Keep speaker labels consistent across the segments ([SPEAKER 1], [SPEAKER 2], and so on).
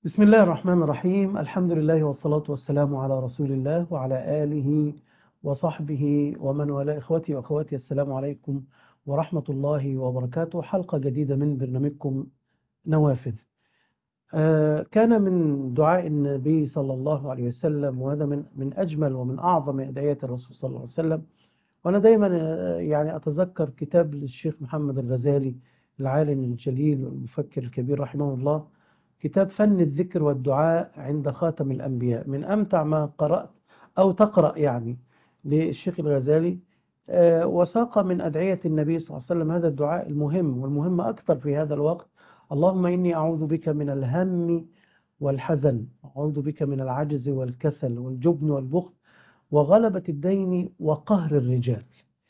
[SPEAKER 1] بسم الله الرحمن الرحيم الحمد لله والصلاة والسلام على رسول الله وعلى آله وصحبه ومن والاه إخوتي وأخواتي السلام عليكم ورحمة الله وبركاته حلقة جديدة من برنامجكم نوافذ آه، كان من دعاء النبي صلى الله عليه وسلم وهذا من من أجمل ومن أعظم أدعية الرسول صلى الله عليه وسلم وأنا دايما آه، يعني أتذكر كتاب للشيخ محمد الغزالي العالم الجليل والمفكر الكبير رحمه الله كتاب فن الذكر والدعاء عند خاتم الأنبياء من أمتع ما قرأت أو تقرأ يعني للشيخ الغزالي آه، وساق من أدعية النبي صلى الله عليه وسلم هذا الدعاء المهم والمهم أكثر في هذا الوقت اللهم إني أعوذ بك من الهم والحزن أعوذ بك من العجز والكسل والجبن والبخل وغلبة الدين وقهر الرجال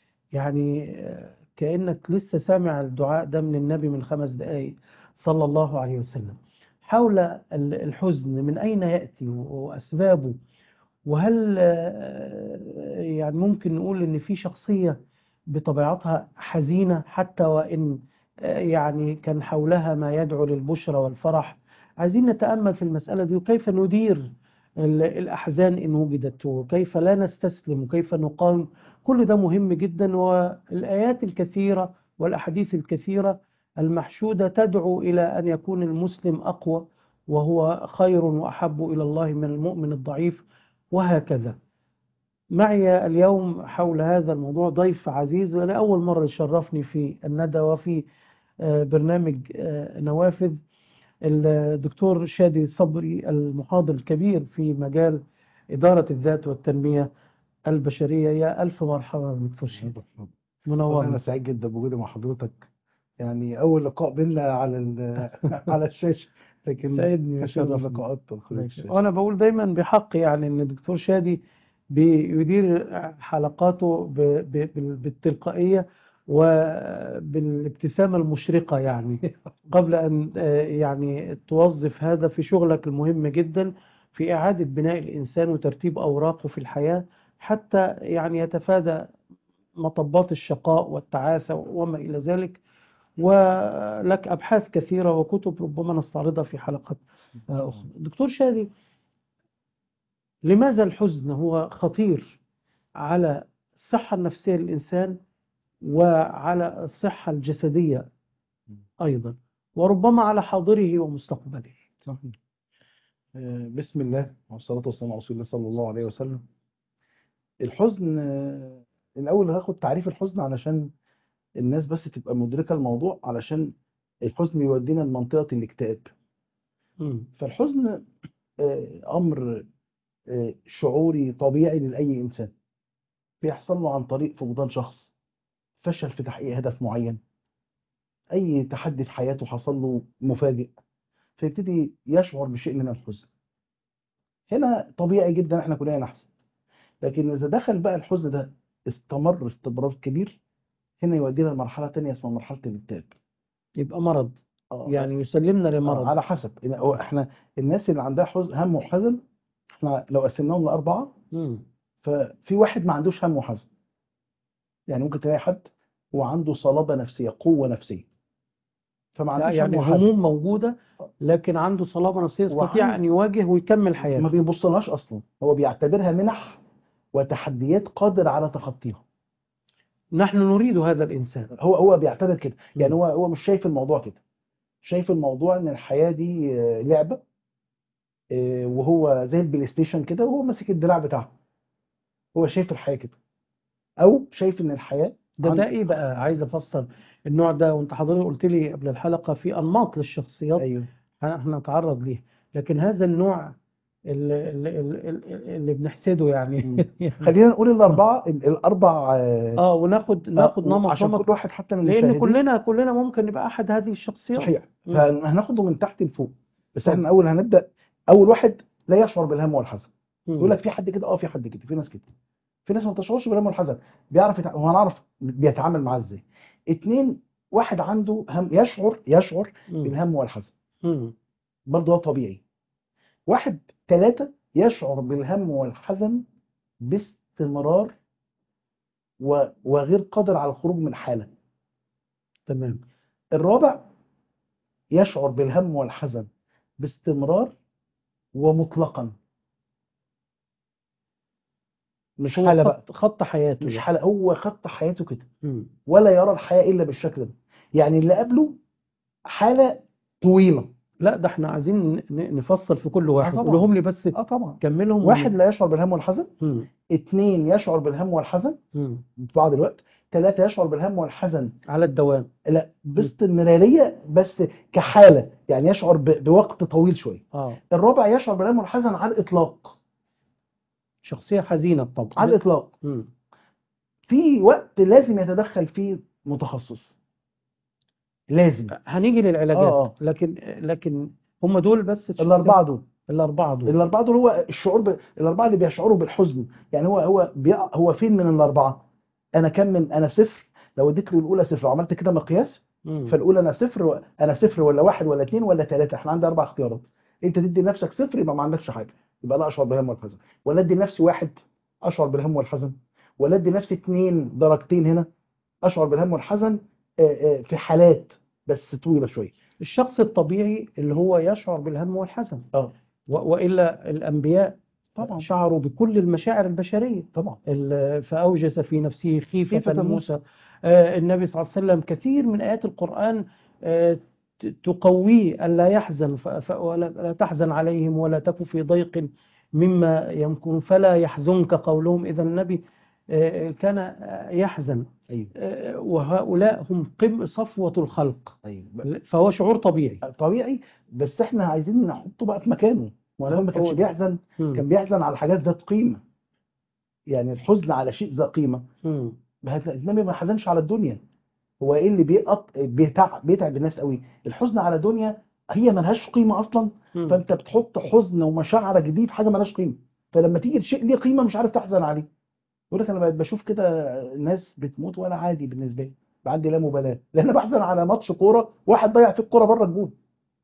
[SPEAKER 1] يعني آه، كأنك لسه سامع الدعاء ده من النبي من خمس دقايق صلى الله عليه وسلم حول ال- الحزن من أين يأتي وأسبابه وهل آه، يعني ممكن نقول إن في شخصية بطبيعتها حزينة حتى وإن آه، يعني كان حولها ما يدعو للبشرى والفرح عايزين نتأمل في المسألة دي وكيف ندير ال- الأحزان إن وجدت وكيف لا نستسلم وكيف نقاوم كل ده مهم جدا والآيات الكثيرة والأحاديث الكثيرة المحشودة تدعو إلى أن يكون المسلم أقوى وهو خير وأحب إلى الله من المؤمن الضعيف وهكذا معي اليوم حول هذا الموضوع ضيف عزيز وأنا أول مرة يشرفني في الندى وفي آه، برنامج آه، نوافذ الدكتور شادي صبري المحاضر الكبير في مجال إدارة الذات والتنمية البشرية يا ألف مرحبا دكتور شادي
[SPEAKER 2] والله أنا
[SPEAKER 1] منورنا
[SPEAKER 2] سعيد جدا بوجودي مع حضرتك يعني أول لقاء بينا على ال- على الشاشة لكن
[SPEAKER 1] سعدني
[SPEAKER 2] كثير من
[SPEAKER 1] وشرفني
[SPEAKER 2] اللقاءات خارج
[SPEAKER 1] الله يكرمك.
[SPEAKER 2] الشاشة
[SPEAKER 1] وأنا بقول دايما بحق يعني إن الدكتور شادي بيدير حلقاته ب- ب- بال- بالتلقائية وبالابتسامة المشرقة يعني قبل أن آه، يعني توظف هذا في شغلك المهم جدا في إعادة بناء الإنسان وترتيب أوراقه في الحياة حتى يعني يتفادى مطبات الشقاء والتعاسة وما إلى ذلك ولك أبحاث كثيرة وكتب ربما نستعرضها في حلقات آه، أخرى دكتور شادي لماذا الحزن هو خطير على الصحة النفسية للإنسان وعلى الصحة الجسدية أيضا وربما على حاضره ومستقبله
[SPEAKER 2] صحيح. آه، بسم الله والصلاة والسلام على رسول الله صلى الله عليه وسلم الحزن آه، الأول هاخد تعريف الحزن علشان الناس بس تبقى مدركة الموضوع علشان الحزن بيودينا لمنطقة الاكتئاب
[SPEAKER 1] مم.
[SPEAKER 2] فالحزن آه، أمر آه، شعوري طبيعي لأي إنسان بيحصل له عن طريق فقدان شخص فشل في تحقيق هدف معين أي تحدي في حياته حصل له مفاجئ فيبتدي يشعر بشيء من الحزن هنا طبيعي جدا احنا كلنا نحزن لكن إذا دخل بقى الحزن ده استمر استمرار كبير هنا يودينا لمرحلة تانية اسمها مرحلة الاكتئاب
[SPEAKER 1] يبقى مرض
[SPEAKER 2] آه،
[SPEAKER 1] يعني يسلمنا
[SPEAKER 2] آه،
[SPEAKER 1] لمرض
[SPEAKER 2] على حسب إن- هو احنا الناس اللي عندها حزن هم وحزن احنا لو قسمناهم لأربعة
[SPEAKER 1] مم.
[SPEAKER 2] ففي واحد ما عندوش هم وحزن يعني ممكن تلاقي حد هو عنده صلابة نفسية قوة نفسية فما
[SPEAKER 1] لا
[SPEAKER 2] عندوش هم
[SPEAKER 1] يعني
[SPEAKER 2] وحزن
[SPEAKER 1] هموم موجودة لكن عنده صلابة نفسية يستطيع
[SPEAKER 2] وعنده-
[SPEAKER 1] أن يواجه ويكمل
[SPEAKER 2] ما
[SPEAKER 1] حياته
[SPEAKER 2] بيبصلهاش اصلا هو بيعتبرها منح وتحديات قادر على تخطيها
[SPEAKER 1] نحن نريد هذا الإنسان
[SPEAKER 2] هو هو بيعتبر كده يعني
[SPEAKER 1] مم.
[SPEAKER 2] هو هو مش شايف الموضوع كده شايف الموضوع ان الحياة دي آه، لعبة آه، وهو زي البلاي ستيشن كده وهو ماسك الدراع بتاعه هو شايف الحياة كده او شايف ان الحياة
[SPEAKER 1] ده
[SPEAKER 2] عن-
[SPEAKER 1] ده إيه بقى عايز أفسر النوع ده وأنت حضرتك قلت لي قبل الحلقة في أنماط للشخصيات
[SPEAKER 2] ايوه
[SPEAKER 1] احنا نتعرض ليه لكن هذا النوع اللي, اللي, اللي, اللي بنحسده يعني
[SPEAKER 2] مم. خلينا نقول الاربعة ال- الاربع آه،
[SPEAKER 1] اه وناخد ناخد
[SPEAKER 2] آه،
[SPEAKER 1] نمط
[SPEAKER 2] عشان
[SPEAKER 1] نمط
[SPEAKER 2] كل واحد حتى من
[SPEAKER 1] لان
[SPEAKER 2] المشاهدين
[SPEAKER 1] كلنا كلنا ممكن نبقى احد هذه الشخصيات
[SPEAKER 2] صحيح
[SPEAKER 1] مم.
[SPEAKER 2] فهناخده من تحت لفوق بس
[SPEAKER 1] طب.
[SPEAKER 2] احنا اول هنبدا اول واحد لا يشعر بالهم والحزن
[SPEAKER 1] مم.
[SPEAKER 2] يقول لك في حد كده اه في حد كده في ناس كده في ناس ما بتشعرش بالهم والحزن بيعرف يتع... وهنعرف بيتعامل معاه ازاي اتنين واحد عنده هم يشعر يشعر
[SPEAKER 1] مم.
[SPEAKER 2] بالهم والحزن
[SPEAKER 1] مم.
[SPEAKER 2] برضه ده طبيعي واحد ثلاثة يشعر بالهم والحزن باستمرار و... وغير قادر على الخروج من حالة
[SPEAKER 1] تمام
[SPEAKER 2] الرابع يشعر بالهم والحزن باستمرار ومطلقا مش
[SPEAKER 1] هو
[SPEAKER 2] حالة بقى
[SPEAKER 1] خط, خط حياته
[SPEAKER 2] مش
[SPEAKER 1] ده.
[SPEAKER 2] حالة هو خط حياته كده
[SPEAKER 1] مم.
[SPEAKER 2] ولا يرى الحياة إلا بالشكل ده يعني اللي قبله حالة طويلة
[SPEAKER 1] لا ده احنا عايزين ن- نفصل في كل واحد
[SPEAKER 2] طبعا.
[SPEAKER 1] قولهم لي بس
[SPEAKER 2] اه طبعا
[SPEAKER 1] كملهم
[SPEAKER 2] واحد لا يشعر بالهم والحزن
[SPEAKER 1] مم.
[SPEAKER 2] اتنين يشعر بالهم والحزن
[SPEAKER 1] مم.
[SPEAKER 2] في بعض الوقت ثلاثة يشعر بالهم والحزن
[SPEAKER 1] على الدوام
[SPEAKER 2] لا باستمرارية بس كحالة يعني يشعر ب- بوقت طويل شوية
[SPEAKER 1] اه
[SPEAKER 2] الرابع يشعر بالهم والحزن على الإطلاق
[SPEAKER 1] شخصية حزينة طبعا
[SPEAKER 2] على الإطلاق
[SPEAKER 1] مم.
[SPEAKER 2] في وقت لازم يتدخل فيه متخصص لازم
[SPEAKER 1] هنيجي للعلاجات
[SPEAKER 2] آه، آه.
[SPEAKER 1] لكن لكن هم دول بس
[SPEAKER 2] الأربعة دول
[SPEAKER 1] الأربعة دول
[SPEAKER 2] الأربعة دول هو الشعور ب... الأربعة اللي بيشعروا بالحزن يعني هو هو بي... هو فين من الأربعة أنا كم من أنا صفر لو اديت له الأولى صفر وعملت كده مقياس
[SPEAKER 1] مم.
[SPEAKER 2] فالأولى أنا صفر و... أنا صفر ولا واحد ولا اثنين ولا ثلاثة إحنا عندنا أربع اختيارات أنت تدي لنفسك صفر يبقى ما عندكش حاجة يبقى لا أشعر بالهم والحزن ولا أدي لنفسي واحد أشعر بالهم والحزن ولا أدي لنفسي اثنين درجتين هنا أشعر بالهم والحزن آه، آه، في حالات بس طويلة شوية
[SPEAKER 1] الشخص الطبيعي اللي هو يشعر بالهم والحزن
[SPEAKER 2] اه
[SPEAKER 1] و- وإلا الأنبياء
[SPEAKER 2] طبعا
[SPEAKER 1] شعروا بكل المشاعر البشرية
[SPEAKER 2] طبعا
[SPEAKER 1] ال- فأوجس في نفسه خيفة
[SPEAKER 2] خيفة
[SPEAKER 1] موسى آه، النبي صلى الله عليه وسلم كثير من آيات القرآن آه، ت- تقويه ألا يحزن ف- ف- ولا لا تحزن عليهم ولا تك في ضيق مما يمكن فلا يحزنك قولهم إذا النبي آه، كان آه، يحزن
[SPEAKER 2] أيوه
[SPEAKER 1] آه، وهؤلاء هم قم صفوة الخلق
[SPEAKER 2] أيوه
[SPEAKER 1] فهو شعور طبيعي
[SPEAKER 2] طبيعي بس احنا عايزين نحطه بقى في مكانه وانا ما كانش
[SPEAKER 1] هو-
[SPEAKER 2] بيحزن
[SPEAKER 1] مم.
[SPEAKER 2] كان بيحزن على حاجات ذات قيمه يعني الحزن على شيء ذات قيمه
[SPEAKER 1] مم.
[SPEAKER 2] بهذا- النبي ما حزنش على الدنيا هو ايه اللي بيقط بيتعب بيتعب الناس قوي الحزن على دنيا هي ملهاش قيمه اصلا
[SPEAKER 1] مم.
[SPEAKER 2] فانت بتحط حزن ومشاعرك دي في حاجه ملهاش قيمه فلما تيجي لشيء ليه قيمه مش عارف تحزن عليه يقول لك انا بقيت بشوف كده ناس بتموت وانا عادي بالنسبه لي بعدي لا مبالاه لان انا بحزن على ماتش كوره واحد ضيع فيه الكوره بره الجون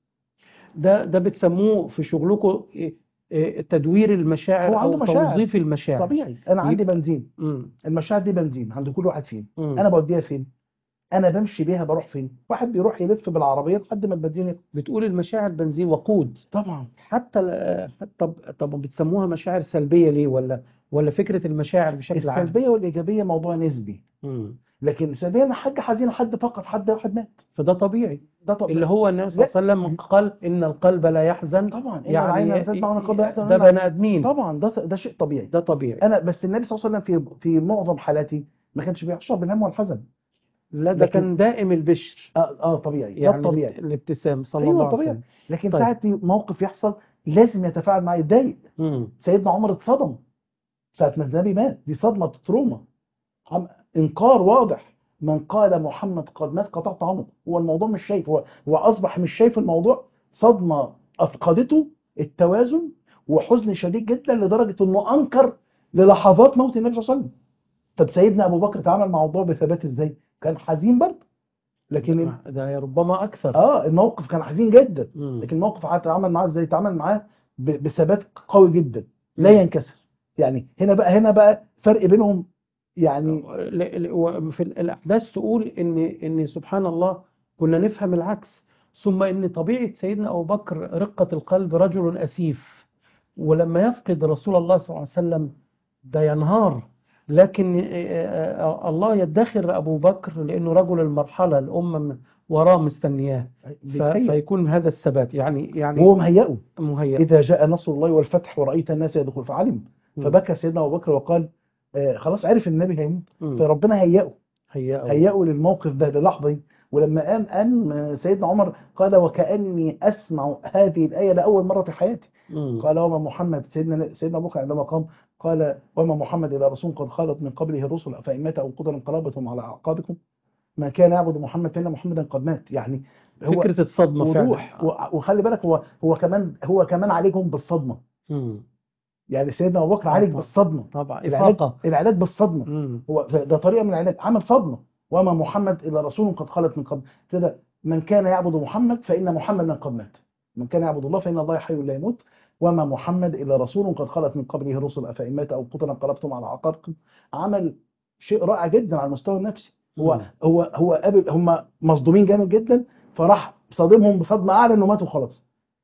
[SPEAKER 1] ده ده بتسموه في شغلكم إيه- إيه تدوير المشاعر
[SPEAKER 2] هو عنده
[SPEAKER 1] او
[SPEAKER 2] مشاعر.
[SPEAKER 1] توظيف المشاعر
[SPEAKER 2] طبيعي انا عندي بنزين
[SPEAKER 1] مم.
[SPEAKER 2] المشاعر دي بنزين عند كل واحد فينا
[SPEAKER 1] مم.
[SPEAKER 2] انا بوديها فين انا بمشي بيها بروح فين واحد بيروح يلف بالعربيه لحد ما البنزين يخلص.
[SPEAKER 1] بتقول المشاعر بنزين وقود
[SPEAKER 2] طبعا
[SPEAKER 1] حتى ال- طب طب بتسموها مشاعر سلبية ليه ولا ولا فكرة المشاعر بشكل عام
[SPEAKER 2] السلبيه والايجابيه موضوع نسبي
[SPEAKER 1] مم.
[SPEAKER 2] لكن السلبيه انا حاجه حزينه حد فقد حد واحد مات
[SPEAKER 1] فده طبيعي
[SPEAKER 2] ده طبعا
[SPEAKER 1] اللي هو النبي صلى الله عليه وسلم قال ان القلب لا يحزن
[SPEAKER 2] طبعا إن
[SPEAKER 1] يعني
[SPEAKER 2] العين لا تدمع وأنا قلبي يحزن
[SPEAKER 1] ده
[SPEAKER 2] وأنا-
[SPEAKER 1] بني ادمين
[SPEAKER 2] طبعا ده ده شيء طبيعي
[SPEAKER 1] ده طبيعي
[SPEAKER 2] انا بس النبي صلى الله عليه وسلم في في معظم حالاتي ما كانش بيشعر بالهم والحزن
[SPEAKER 1] لا ده
[SPEAKER 2] لكن-
[SPEAKER 1] كان دائم البشر
[SPEAKER 2] اه, آه طبيعي ده
[SPEAKER 1] يعني
[SPEAKER 2] الطبيعي
[SPEAKER 1] الابتسام صلى
[SPEAKER 2] أيوة
[SPEAKER 1] الله عليه
[SPEAKER 2] طبيعي.
[SPEAKER 1] وسلم
[SPEAKER 2] لكن
[SPEAKER 1] طيب.
[SPEAKER 2] ساعه موقف يحصل لازم يتفاعل معاه يتضايق
[SPEAKER 1] مم.
[SPEAKER 2] سيدنا عمر اتصدم ساعة ما النبي مات دي صدمة تروما عم- انكار واضح من قال محمد قد مات قطعت عنه هو الموضوع مش شايف هو هو اصبح مش شايف الموضوع صدمة افقدته التوازن وحزن شديد جدا لدرجة انه انكر للحظات موت النبي صلى الله عليه وسلم طب سيدنا ابو بكر تعامل مع الموضوع بثبات ازاي كان حزين برضه لكن
[SPEAKER 1] ده ربما اكثر
[SPEAKER 2] اه الموقف كان حزين جدا
[SPEAKER 1] مم.
[SPEAKER 2] لكن الموقف اتعامل معاه ازاي اتعامل معاه ب- بثبات قوي جدا لا ينكسر يعني هنا بقى هنا بقى فرق بينهم يعني
[SPEAKER 1] ل- ل- وفي الأحداث تقول إن إن سبحان الله كنا نفهم العكس ثم إن طبيعة سيدنا أبو بكر رقة القلب رجل أسيف ولما يفقد رسول الله صلى الله عليه وسلم ده ينهار لكن آه، آه، الله يدخر أبو بكر لأنه رجل المرحلة الأمة من وراه مستنياه ف-
[SPEAKER 2] بيتهيأ
[SPEAKER 1] فيكون هذا الثبات يعني يعني
[SPEAKER 2] وهو مهيئه
[SPEAKER 1] مهيأ
[SPEAKER 2] اذا جاء نصر الله والفتح ورأيت الناس يدخل فعلم
[SPEAKER 1] مم.
[SPEAKER 2] فبكى سيدنا ابو بكر وقال آه خلاص عرف ان النبي هيموت
[SPEAKER 1] مم.
[SPEAKER 2] فربنا هيئه
[SPEAKER 1] هيأه
[SPEAKER 2] هيئه للموقف ده للحظه دي ولما قام قام سيدنا عمر قال وكأني أسمع هذه الآية لأول مرة في حياتي
[SPEAKER 1] مم.
[SPEAKER 2] قال وما محمد سيدنا سيدنا ابو بكر عندما قام قال وما محمد الا رسول قد خلت من قبله الرسل افان مات او قتل انقلبتم على اعقابكم ما كان يعبد محمد فان محمدا قد مات يعني هو
[SPEAKER 1] فكرة الصدمة فعلا
[SPEAKER 2] وضوح و- وخلي بالك هو هو كمان هو كمان عليكم بالصدمه
[SPEAKER 1] مم.
[SPEAKER 2] يعني سيدنا ابو بكر عالج
[SPEAKER 1] طبعا.
[SPEAKER 2] بالصدمه
[SPEAKER 1] طبعا
[SPEAKER 2] العلاج
[SPEAKER 1] إفاقة
[SPEAKER 2] العلاج بالصدمه
[SPEAKER 1] مم.
[SPEAKER 2] هو ده طريقه من العلاج عمل صدمه وما محمد الا رسول قد خلت من قبل كده من كان يعبد محمد فان محمدا قد مات من كان يعبد الله فان الله حي لا يموت وما محمد الا رسول قد خلت من قبله الرسل افان مات او قتل انقلبتم على اعقابكم عمل شيء رائع جدا على المستوى النفسي هو
[SPEAKER 1] مم.
[SPEAKER 2] هو هو قابل هم مصدومين جامد جدا فراح صادمهم بصدمه اعلى انه ماتوا خلاص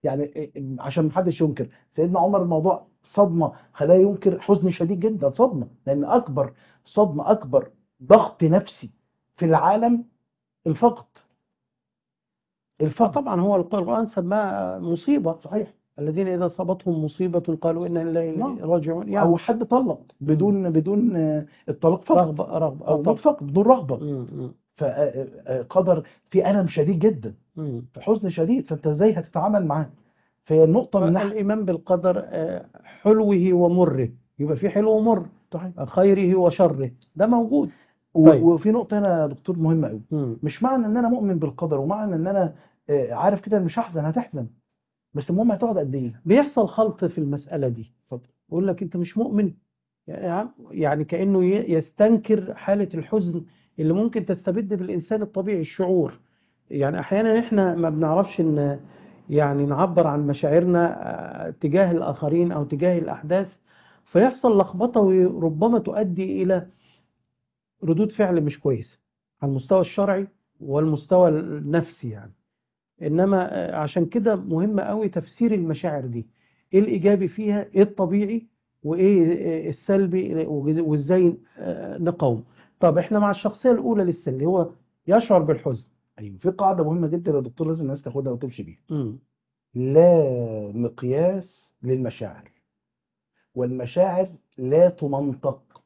[SPEAKER 2] يعني إيه- عشان محدش ينكر سيدنا عمر الموضوع صدمة خلاه ينكر حزن شديد جدا صدمة لأن أكبر صدمة أكبر ضغط نفسي في العالم الفقد الفقد
[SPEAKER 1] طبعا هو القرآن سماها مصيبة
[SPEAKER 2] صحيح
[SPEAKER 1] الذين إذا أصابتهم مصيبة قالوا إنا لله
[SPEAKER 2] نعم.
[SPEAKER 1] راجعون يعني
[SPEAKER 2] أو حد طلق بدون بدون آه، الطلاق فقد
[SPEAKER 1] رغبة رغبة
[SPEAKER 2] أو موت فقد بدون رغبة
[SPEAKER 1] مم، مم،
[SPEAKER 2] فقدر في ألم شديد جدا
[SPEAKER 1] مم.
[SPEAKER 2] في حزن شديد فأنت إزاي هتتعامل معاه فهي النقطة من ناحية
[SPEAKER 1] الإيمان بالقدر آه، حلوه ومره يبقى في حلو ومر
[SPEAKER 2] صحيح
[SPEAKER 1] خيره وشره ده موجود
[SPEAKER 2] و-
[SPEAKER 1] طيب.
[SPEAKER 2] وفي نقطة هنا يا دكتور مهمة قوي
[SPEAKER 1] مم.
[SPEAKER 2] مش معنى ان انا مؤمن بالقدر ومعنى ان انا آه، عارف كده إن مش هحزن هتحزن بس المهم هتقعد قد ايه
[SPEAKER 1] بيحصل خلط في المسألة دي
[SPEAKER 2] اتفضل
[SPEAKER 1] يقول لك أنت مش مؤمن يا عم يعني كأنه ي- يستنكر حالة الحزن اللي ممكن تستبد بالإنسان الطبيعي الشعور يعني أحيانا إحنا ما بنعرفش إن يعني نعبر عن مشاعرنا آه، تجاه الآخرين أو تجاه الأحداث فيحصل لخبطة وربما تؤدي إلى ردود فعل مش كويسة على المستوى الشرعي والمستوى النفسي يعني إنما آه، عشان كده مهم قوي تفسير المشاعر دي إيه الإيجابي فيها إيه الطبيعي وإيه آه، السلبي وإزاي آه، نقاوم طب إحنا مع الشخصية الأولى لسه اللي هو يشعر بالحزن
[SPEAKER 2] ايوه في قاعدة مهمة جدا يا دكتور لازم الناس تاخدها وتمشي بيها
[SPEAKER 1] مم.
[SPEAKER 2] لا مقياس للمشاعر والمشاعر لا تمنطق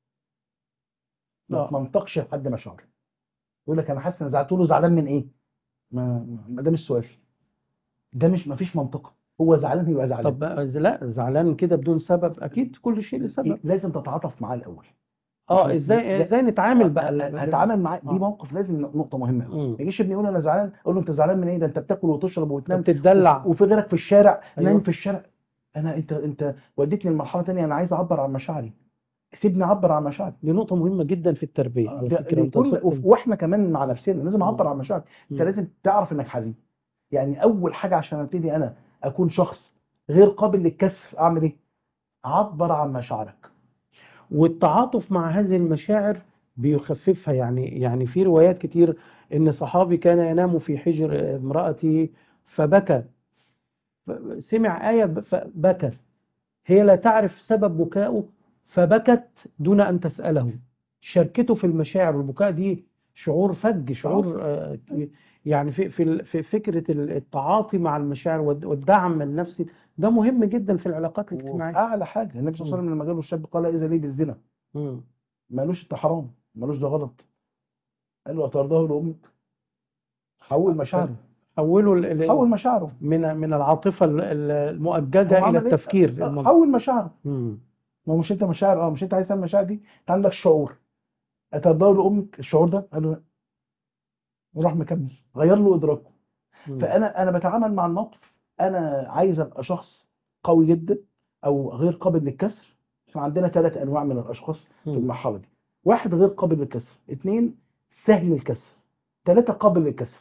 [SPEAKER 2] ما
[SPEAKER 1] آه.
[SPEAKER 2] تمنطقش لحد مشاعره يقول لك انا حاسس ان زعلت له زعلان من ايه ما ما- ده مش سؤال ده مش ما فيش منطقة هو زعلان يبقى زعلان
[SPEAKER 1] طب بقى لا زعلان كده بدون سبب أكيد كل شيء لسبب
[SPEAKER 2] لازم تتعاطف معاه الاول
[SPEAKER 1] اه
[SPEAKER 2] إحنا-
[SPEAKER 1] ازاي
[SPEAKER 2] لا-
[SPEAKER 1] ازاي نتعامل بقى
[SPEAKER 2] هتعامل معاه دي
[SPEAKER 1] آه.
[SPEAKER 2] موقف لازم نقطة مهمة قوي
[SPEAKER 1] مم.
[SPEAKER 2] ما يجيش ابني يقول انا زعلان اقول له انت زعلان من ايه ده انت بتاكل وتشرب وتنام
[SPEAKER 1] بتدلع
[SPEAKER 2] وفي غيرك في الشارع
[SPEAKER 1] أيوة.
[SPEAKER 2] نايم في الشارع انا انت انت وديتني لمرحله تانية انا عايز اعبر عن مشاعري سيبني اعبر عن مشاعري
[SPEAKER 1] دي نقطة مهمة جدا في التربية على
[SPEAKER 2] ده-
[SPEAKER 1] فكرة انت
[SPEAKER 2] كل-
[SPEAKER 1] وصلت
[SPEAKER 2] واحنا كمان مع نفسنا لازم اعبر
[SPEAKER 1] مم.
[SPEAKER 2] عن مشاعري انت
[SPEAKER 1] مم.
[SPEAKER 2] لازم تعرف انك حزين يعني اول حاجه عشان ابتدي انا اكون شخص غير قابل للكسر اعمل ايه عبر عن مشاعرك
[SPEAKER 1] والتعاطف مع هذه المشاعر بيخففها يعني يعني في روايات كتير ان صحابي كان ينام في حجر امرأته فبكى ف- سمع آية ب- فبكى هي لا تعرف سبب بكائه فبكت دون أن تسأله شاركته في المشاعر والبكاء دي شعور فج شعور آه، يعني في في ال- في فكرة التعاطي مع المشاعر والد- والدعم النفسي ده مهم جدا في العلاقات الاجتماعية
[SPEAKER 2] واعلى حاجه النبي صلى الله عليه وسلم لما جاله الشاب قال اذا لي بالزنا
[SPEAKER 1] مم.
[SPEAKER 2] مالوش ده حرام مالوش ده غلط قال له اترضاه لامك حول مشاعره
[SPEAKER 1] حولوا ال- ال-
[SPEAKER 2] حول مشاعره
[SPEAKER 1] من من العاطفة ال- ال- المؤججة
[SPEAKER 2] هو
[SPEAKER 1] إلى
[SPEAKER 2] عمل إيه؟
[SPEAKER 1] التفكير
[SPEAKER 2] آه،
[SPEAKER 1] المنطقي.
[SPEAKER 2] حول مشاعره
[SPEAKER 1] مم.
[SPEAKER 2] ما هو مش انت مشاعر اه مش انت عايز تعمل المشاعر دي انت عندك شعور اترضاه لامك الشعور ده قال له لا وراح مكمل غير له ادراكه
[SPEAKER 1] مم.
[SPEAKER 2] فانا انا بتعامل مع الموقف انا عايز ابقى شخص قوي جدا او غير قابل للكسر احنا عندنا ثلاث انواع من الاشخاص في
[SPEAKER 1] مم.
[SPEAKER 2] المرحله دي واحد غير قابل للكسر اثنين سهل الكسر ثلاثة قابل للكسر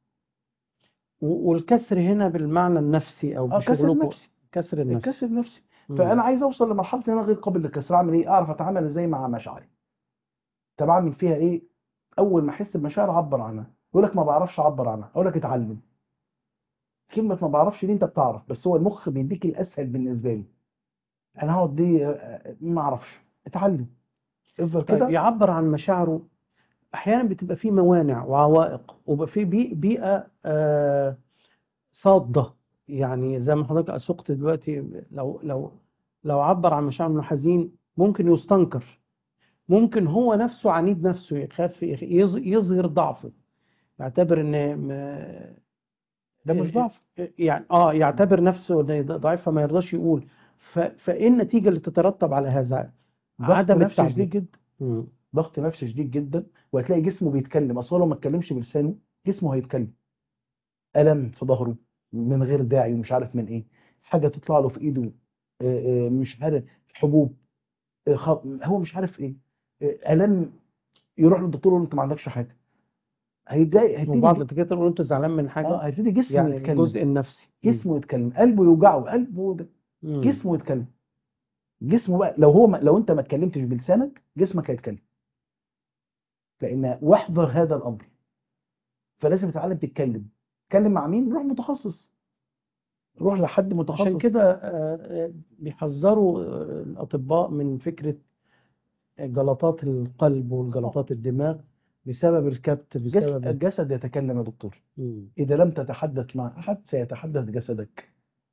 [SPEAKER 1] و- والكسر هنا بالمعنى النفسي أو
[SPEAKER 2] اه كسر
[SPEAKER 1] بشغلكم
[SPEAKER 2] نفسي
[SPEAKER 1] كسر النفس
[SPEAKER 2] الكسر نفسي
[SPEAKER 1] مم.
[SPEAKER 2] فانا عايز اوصل لمرحله ان انا غير قابل للكسر اعمل ايه اعرف اتعامل ازاي مع مشاعري طب اعمل فيها ايه اول ما احس بمشاعر اعبر عنها يقول لك ما بعرفش اعبر عنها اقول لك اتعلم كلمه ما بعرفش دي انت بتعرف بس هو المخ بيديك الاسهل بالنسبه له انا هقعد دي آه، آه، ما اعرفش اتعلم افضل
[SPEAKER 1] طيب
[SPEAKER 2] كده
[SPEAKER 1] يعبر عن مشاعره أحيانا بتبقى في موانع وعوائق وبقى في بي- بيئة آه، صادة يعني زي ما حضرتك أسقت دلوقتي لو لو لو عبر عن مشاعره إنه حزين ممكن يستنكر ممكن هو نفسه عنيد نفسه يخاف يظ- يظهر ضعفه يعتبر ان م-
[SPEAKER 2] ده مش ضعف
[SPEAKER 1] يعني اه يعتبر نفسه إن ضعيف فما يرضاش يقول ف... فايه النتيجه اللي تترتب على هذا
[SPEAKER 2] ضغط
[SPEAKER 1] عدم
[SPEAKER 2] نفسي
[SPEAKER 1] التعبير
[SPEAKER 2] شديد جدا
[SPEAKER 1] مم.
[SPEAKER 2] ضغط نفسي شديد جدا وهتلاقي جسمه بيتكلم اصل هو لو ما اتكلمش بلسانه جسمه هيتكلم الم في ظهره من غير داعي ومش عارف من ايه حاجه تطلع له في ايده آه، آه، مش عارف حبوب آه، خ- هو مش عارف ايه آه، الم يروح للدكتور يقول له انت ما عندكش حاجه هيتضايق
[SPEAKER 1] وبعض
[SPEAKER 2] هيبتدي
[SPEAKER 1] الدكاتره يقولوا انت زعلان من
[SPEAKER 2] اه
[SPEAKER 1] حاجه
[SPEAKER 2] هيبتدي جسمه
[SPEAKER 1] يعني
[SPEAKER 2] يتكلم
[SPEAKER 1] الجزء النفسي مم.
[SPEAKER 2] جسمه يتكلم قلبه يوجعه قلبه ده
[SPEAKER 1] مم.
[SPEAKER 2] جسمه يتكلم جسمه بقى لو هو ما لو انت ما اتكلمتش بلسانك جسمك هيتكلم لان واحذر هذا الامر فلازم تتعلم تتكلم تتكلم مع مين روح متخصص روح لحد
[SPEAKER 1] عشان
[SPEAKER 2] متخصص
[SPEAKER 1] كده آه، آه، بيحذروا آه، الأطباء من فكرة جلطات القلب والجلطات الدماغ بسبب الكبت
[SPEAKER 2] جس-
[SPEAKER 1] بسبب
[SPEAKER 2] الجسد يتكلم يا دكتور
[SPEAKER 1] مم.
[SPEAKER 2] إذا لم تتحدث مع أحد سيتحدث جسدك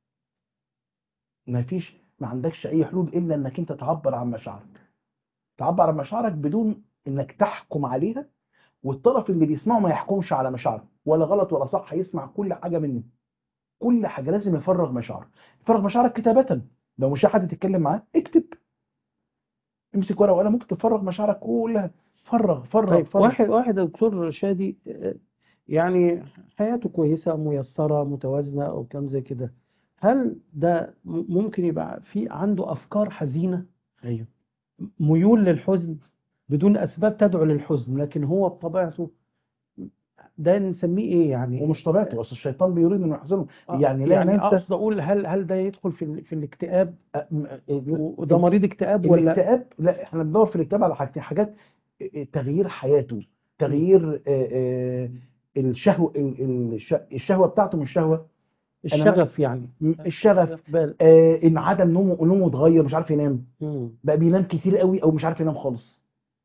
[SPEAKER 2] ما فيش ما عندكش أي حلول إلا إنك أنت تعبر عن مشاعرك تعبر عن مشاعرك بدون إنك تحكم عليها والطرف اللي بيسمعه ما يحكمش على مشاعره ولا غلط ولا صح يسمع كل حاجة منه كل حاجة لازم يفرغ مشاعره يفرغ مشاعرك كتابة لو مش حد تتكلم معاه اكتب امسك ورقة وقلم ممكن تفرغ مشاعرك كلها فرغ فرغ
[SPEAKER 1] طيب
[SPEAKER 2] فرغ
[SPEAKER 1] واحد واحد يا دكتور شادي آه، يعني حياته كويسة ميسرة متوازنة أو كلام زي كده هل ده م- ممكن يبقى في عنده أفكار حزينة
[SPEAKER 2] ايوه
[SPEAKER 1] ميول للحزن بدون أسباب تدعو للحزن لكن هو بطبيعته ده نسميه إيه يعني
[SPEAKER 2] ومش طبيعته اصل الشيطان بيريد انه يحزنه
[SPEAKER 1] آه،
[SPEAKER 2] يعني لا
[SPEAKER 1] يعني
[SPEAKER 2] ننسى
[SPEAKER 1] أقصد أقول هل هل ده يدخل في ال- في الاكتئاب
[SPEAKER 2] أ- م- ال-
[SPEAKER 1] و- وده مريض اكتئاب ولا
[SPEAKER 2] الاكتئاب لا احنا بندور في الاكتئاب على حاجتين حاجات تغيير حياته تغيير آه، آه، الشهوة ال- ال- الش- الشهوة بتاعته مش شهوة
[SPEAKER 1] الشغف يعني
[SPEAKER 2] م- الشغف
[SPEAKER 1] بال
[SPEAKER 2] آه، ان عدم نومه نومه اتغير مش عارف ينام
[SPEAKER 1] مم.
[SPEAKER 2] بقى بينام كتير قوي او مش عارف ينام خالص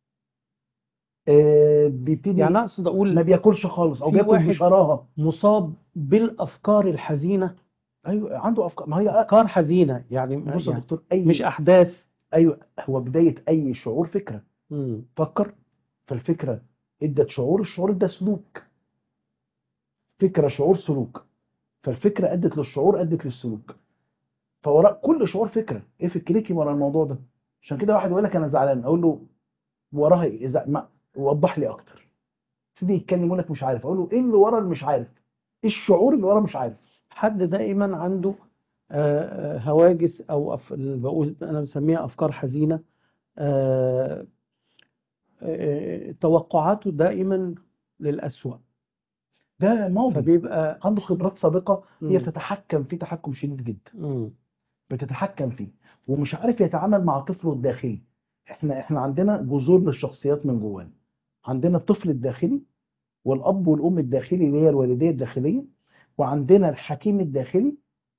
[SPEAKER 2] آه، بيبتدي
[SPEAKER 1] يعني أقصد
[SPEAKER 2] ما
[SPEAKER 1] أقول
[SPEAKER 2] بياكلش خالص او
[SPEAKER 1] في
[SPEAKER 2] بياكل
[SPEAKER 1] واحد
[SPEAKER 2] بشراهة
[SPEAKER 1] مصاب بالأفكار الحزينة
[SPEAKER 2] ايوه عنده افكار ما هي
[SPEAKER 1] أفكار حزينة يعني
[SPEAKER 2] بص يا
[SPEAKER 1] يعني
[SPEAKER 2] دكتور اي
[SPEAKER 1] مش أحداث
[SPEAKER 2] ايوه هو بداية اي شعور فكرة
[SPEAKER 1] مم.
[SPEAKER 2] فكر فالفكرة ادت شعور الشعور ده سلوك فكرة شعور سلوك فالفكرة ادت للشعور ادت للسلوك فوراء كل شعور فكرة ايه فكرتي ورا الموضوع ده عشان كده واحد يقول لك انا زعلان اقول له وراها ايه إذا ما وضح لي اكتر تبتدي يتكلم يقول لك مش عارف اقول له ايه اللي ورا اللي مش عارف ايه الشعور اللي ورا مش عارف
[SPEAKER 1] حد دائما عنده آه، آه، هواجس أو أف... اللي بقول أنا بسميها أفكار حزينة آه، آه، توقعاته دائما للأسوأ
[SPEAKER 2] ده ماضي
[SPEAKER 1] فبيبقى
[SPEAKER 2] عنده خبرات سابقة هي
[SPEAKER 1] مم.
[SPEAKER 2] بتتحكم فيه تحكم شديد جدا
[SPEAKER 1] مم.
[SPEAKER 2] بتتحكم فيه ومش عارف يتعامل مع طفله الداخلي احنا احنا عندنا جذور للشخصيات من جوانا عندنا الطفل الداخلي والاب والام الداخلي اللي هي الوالديه الداخليه وعندنا الحكيم الداخلي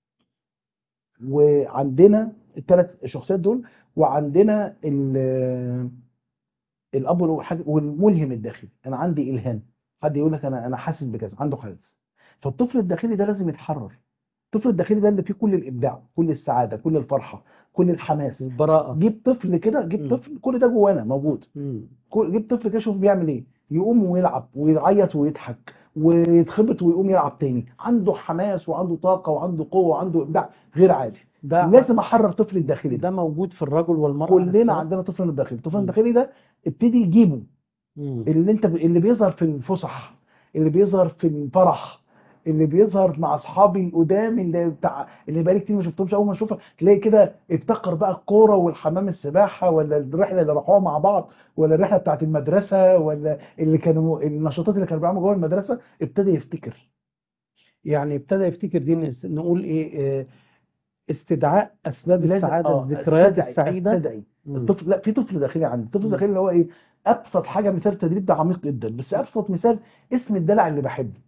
[SPEAKER 2] وعندنا الثلاث شخصيات دول وعندنا ال- الاب والأم والملهم الداخلي انا عندي الهام حد يقول لك انا انا حاسس بكذا عنده حاسس فالطفل الداخلي ده لازم يتحرر الطفل الداخلي ده اللي فيه كل الابداع كل السعاده كل الفرحه كل الحماس
[SPEAKER 1] البراءة
[SPEAKER 2] جيب طفل كده جيب
[SPEAKER 1] مم.
[SPEAKER 2] طفل كل ده جوانا موجود
[SPEAKER 1] مم.
[SPEAKER 2] كل- جيب طفل كده شوف بيعمل ايه يقوم ويلعب ويعيط ويضحك ويتخبط ويقوم يلعب تاني عنده حماس وعنده طاقه وعنده قوه وعنده ابداع غير عادي
[SPEAKER 1] ده
[SPEAKER 2] لازم احرر طفل الداخلي ده
[SPEAKER 1] ده موجود في الرجل والمرأة
[SPEAKER 2] كلنا
[SPEAKER 1] نفسها.
[SPEAKER 2] عندنا طفل الداخلي الطفل
[SPEAKER 1] مم.
[SPEAKER 2] الداخلي ده ابتدي يجيبه
[SPEAKER 1] مم.
[SPEAKER 2] اللي انت اللي بيظهر في الفسح اللي بيظهر في الفرح اللي بيظهر مع اصحابي القدام اللي بتاع اللي بقالي كتير ما شفتهمش اول ما اشوفها تلاقي كده افتكر بقى الكوره والحمام السباحه ولا الرحله اللي راحوها مع بعض ولا الرحله بتاعت المدرسه ولا اللي كانوا النشاطات اللي كانوا بيعملوا جوه المدرسه ابتدى يفتكر
[SPEAKER 1] يعني ابتدى يفتكر دي نس- نقول ايه آه، استدعاء اسباب
[SPEAKER 2] لازم
[SPEAKER 1] السعاده
[SPEAKER 2] اه
[SPEAKER 1] الذكريات
[SPEAKER 2] استدعي
[SPEAKER 1] السعيده
[SPEAKER 2] استدعي
[SPEAKER 1] مم.
[SPEAKER 2] الطفل لا في طفل داخلي عندي الطفل
[SPEAKER 1] مم.
[SPEAKER 2] الداخلي اللي هو ايه ابسط حاجه مثال تدريب ده عميق جدا بس ابسط مثال اسم الدلع اللي بحبه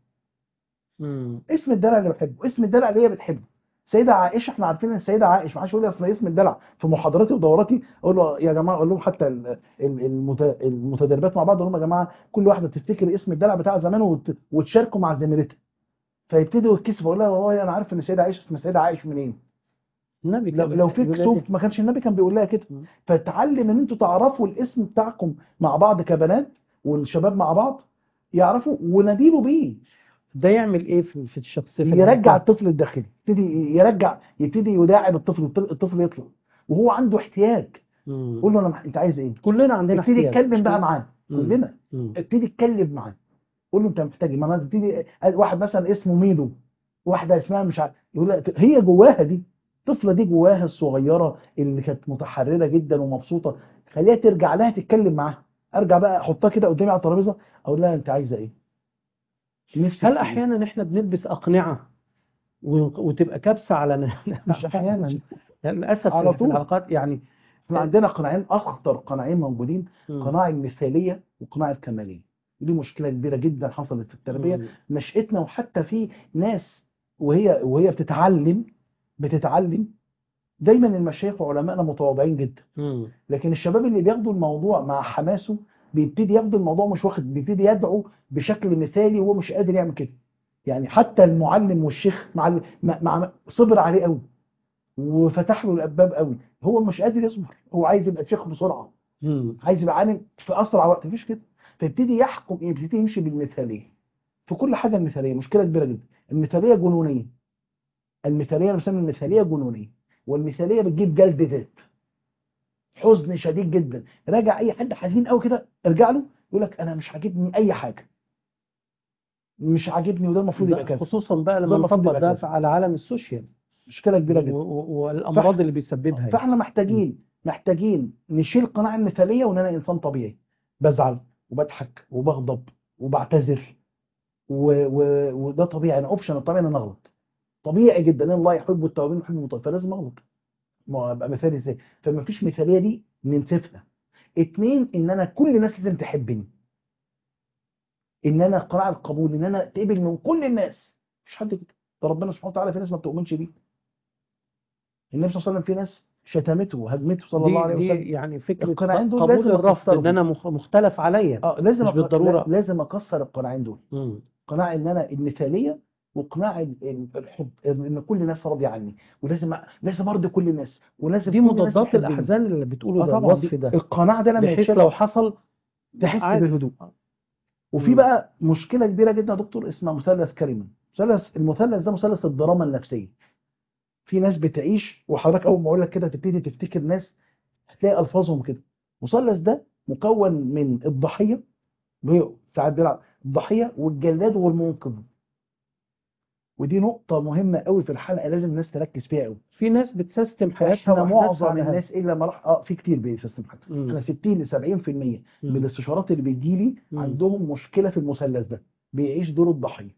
[SPEAKER 1] مم.
[SPEAKER 2] اسم الدلع اللي بحبه اسم الدلع اللي هي بتحبه سيدة عائشة احنا عارفين ان السيدة عائشة ما حدش يقول لي اصل اسم الدلع في محاضراتي ودوراتي اقول له يا جماعة اقول لهم حتى ال- ال- المت- المتدربات مع بعض اقول لهم يا جماعة كل واحدة تفتكر اسم الدلع بتاع زمان وت- وتشاركوا مع زميلتها فيبتدوا يتكسفوا اقول لها والله انا عارف ان السيدة عائشة اسمها السيدة عائشة منين
[SPEAKER 1] النبي
[SPEAKER 2] لو,
[SPEAKER 1] كان
[SPEAKER 2] لو في
[SPEAKER 1] بيقول
[SPEAKER 2] كسوف ما كانش النبي كان بيقول لها كده
[SPEAKER 1] مم.
[SPEAKER 2] فتعلم ان انتوا تعرفوا الاسم بتاعكم مع بعض كبنات والشباب مع بعض يعرفوا وناديله بيه
[SPEAKER 1] ده يعمل ايه في في الشخصيه في
[SPEAKER 2] يرجع
[SPEAKER 1] العلاقات؟
[SPEAKER 2] الطفل الداخلي يبتدي يرجع يبتدي يداعب الطفل الطفل- الطفل يطلع وهو عنده احتياج
[SPEAKER 1] مم.
[SPEAKER 2] قول له انا مح- انت عايز ايه
[SPEAKER 1] كلنا عندنا
[SPEAKER 2] ابتدي
[SPEAKER 1] احتياج
[SPEAKER 2] اتكلم بقى معاه
[SPEAKER 1] مم.
[SPEAKER 2] كلنا
[SPEAKER 1] مم.
[SPEAKER 2] ابتدي اتكلم معاه قول له انت محتاج ايه ما انا تبتدي واحد مثلا اسمه ميدو واحده اسمها مش عارف يقول لك هي جواها دي الطفله دي جواها الصغيره اللي كانت متحرره جدا ومبسوطه خليها ترجع لها تتكلم معاها ارجع بقى احطها كده قدامي على الترابيزه اقول لها انت عايزه ايه نفسك
[SPEAKER 1] هل
[SPEAKER 2] في إيه؟
[SPEAKER 1] احيانا احنا بنلبس اقنعه و- وتبقى كبسه على ن-
[SPEAKER 2] مش احيانا
[SPEAKER 1] للاسف
[SPEAKER 2] على
[SPEAKER 1] في
[SPEAKER 2] طول.
[SPEAKER 1] العلاقات يعني
[SPEAKER 2] احنا عندنا قناعين اخطر قناعين موجودين
[SPEAKER 1] مم.
[SPEAKER 2] قناع المثاليه وقناع الكماليه ودي مشكله كبيره جدا حصلت في التربيه
[SPEAKER 1] مم.
[SPEAKER 2] نشأتنا وحتى في ناس وهي وهي بتتعلم بتتعلم دايما المشايخ وعلمائنا متواضعين جدا
[SPEAKER 1] مم.
[SPEAKER 2] لكن الشباب اللي بياخدوا الموضوع مع حماسه بيبتدي ياخد الموضوع مش واخد بيبتدي يدعو بشكل مثالي وهو مش قادر يعمل كده يعني حتى المعلم والشيخ مع ال- مع مع- صبر عليه قوي وفتح له الابواب قوي هو مش قادر يصبر هو عايز يبقى شيخ بسرعه
[SPEAKER 1] مم.
[SPEAKER 2] عايز يبقى عالم في اسرع وقت مفيش كده فيبتدي يحكم يبتدي يمشي بالمثاليه في كل حاجه المثاليه مشكله كبيره جدا المثاليه جنونيه المثاليه انا بسمي المثاليه جنونيه والمثاليه بتجيب جلد ذات حزن شديد جدا راجع اي حد حزين قوي كده ارجع له يقول لك انا مش عاجبني اي حاجه مش عاجبني وده المفروض
[SPEAKER 1] ده
[SPEAKER 2] يبقى كذا
[SPEAKER 1] خصوصا بقى
[SPEAKER 2] ده
[SPEAKER 1] لما
[SPEAKER 2] المفروض
[SPEAKER 1] نطبق
[SPEAKER 2] يبقى
[SPEAKER 1] ده
[SPEAKER 2] كذا.
[SPEAKER 1] على عالم السوشيال
[SPEAKER 2] مشكله كبيره
[SPEAKER 1] و-
[SPEAKER 2] جدا
[SPEAKER 1] و- والامراض
[SPEAKER 2] فإح-
[SPEAKER 1] اللي بيسببها يعني.
[SPEAKER 2] فاحنا محتاجين محتاجين نشيل قناع المثاليه وان انا انسان طبيعي بزعل وبضحك وبغضب وبعتذر و... و... وده طبيعي انا اوبشن الطبيعي ان انا اغلط طبيعي جدا ان الله يحب التوابين ويحب المتطهرين فلازم اغلط ما هو ابقى مثالي ازاي فما فيش مثاليه دي ننسفها اتنين ان انا كل الناس لازم تحبني ان انا قناع القبول ان انا تقبل من كل الناس مفيش حد كده ده ربنا سبحانه وتعالى في ناس ما بتؤمنش بيه النبي صلى الله عليه وسلم في ناس شتمته وهجمته صلى الله عليه
[SPEAKER 1] دي,
[SPEAKER 2] وسلم
[SPEAKER 1] دي يعني فكرة
[SPEAKER 2] القناعين دول
[SPEAKER 1] قبول
[SPEAKER 2] لازم
[SPEAKER 1] الرفض
[SPEAKER 2] أكسرهم.
[SPEAKER 1] ان انا مخ- مختلف عليا
[SPEAKER 2] اه لازم
[SPEAKER 1] مش
[SPEAKER 2] أق-
[SPEAKER 1] بالضرورة.
[SPEAKER 2] لا- لازم اكسر القناعين دول
[SPEAKER 1] مم.
[SPEAKER 2] قناع ان انا المثاليه وقناع ال- ال- الحب ان كل الناس راضيه عني ولازم أ- لازم ارضي كل الناس ولازم
[SPEAKER 1] دي
[SPEAKER 2] كل الناس
[SPEAKER 1] مضادات
[SPEAKER 2] تحبني.
[SPEAKER 1] الاحزان اللي بتقوله
[SPEAKER 2] اه
[SPEAKER 1] ده
[SPEAKER 2] طبعا
[SPEAKER 1] الوصف
[SPEAKER 2] دي-
[SPEAKER 1] ده
[SPEAKER 2] القناع ده لما
[SPEAKER 1] بحيث
[SPEAKER 2] يتشال
[SPEAKER 1] لو حصل
[SPEAKER 2] تحس
[SPEAKER 1] عادي.
[SPEAKER 2] بهدوء
[SPEAKER 1] آه.
[SPEAKER 2] وفي
[SPEAKER 1] مم.
[SPEAKER 2] بقى مشكله كبيره جدا يا دكتور اسمها مثلث كاريمان مثلث المثلث ده مثلث الدراما النفسيه في ناس بتعيش وحضرتك اول ما اقول لك كده تبتدي تفتكر ناس هتلاقي الفاظهم كده المثلث ده مكون من الضحيه اللي هي ساعات بيلعب الضحيه والجلاد والمنقذ ودي نقطة مهمة قوي في الحلقة لازم الناس تركز فيها قوي.
[SPEAKER 1] في ناس بتسيستم حياتها
[SPEAKER 2] احنا
[SPEAKER 1] وأحداثها
[SPEAKER 2] معظم
[SPEAKER 1] على هذا.
[SPEAKER 2] الناس الا ما راح اه في كتير بيسيستم حياتها.
[SPEAKER 1] مم.
[SPEAKER 2] احنا 60 ل 70% من
[SPEAKER 1] مم.
[SPEAKER 2] الاستشارات اللي بتجيلي
[SPEAKER 1] مم.
[SPEAKER 2] عندهم مشكلة في المثلث ده بيعيش دور الضحية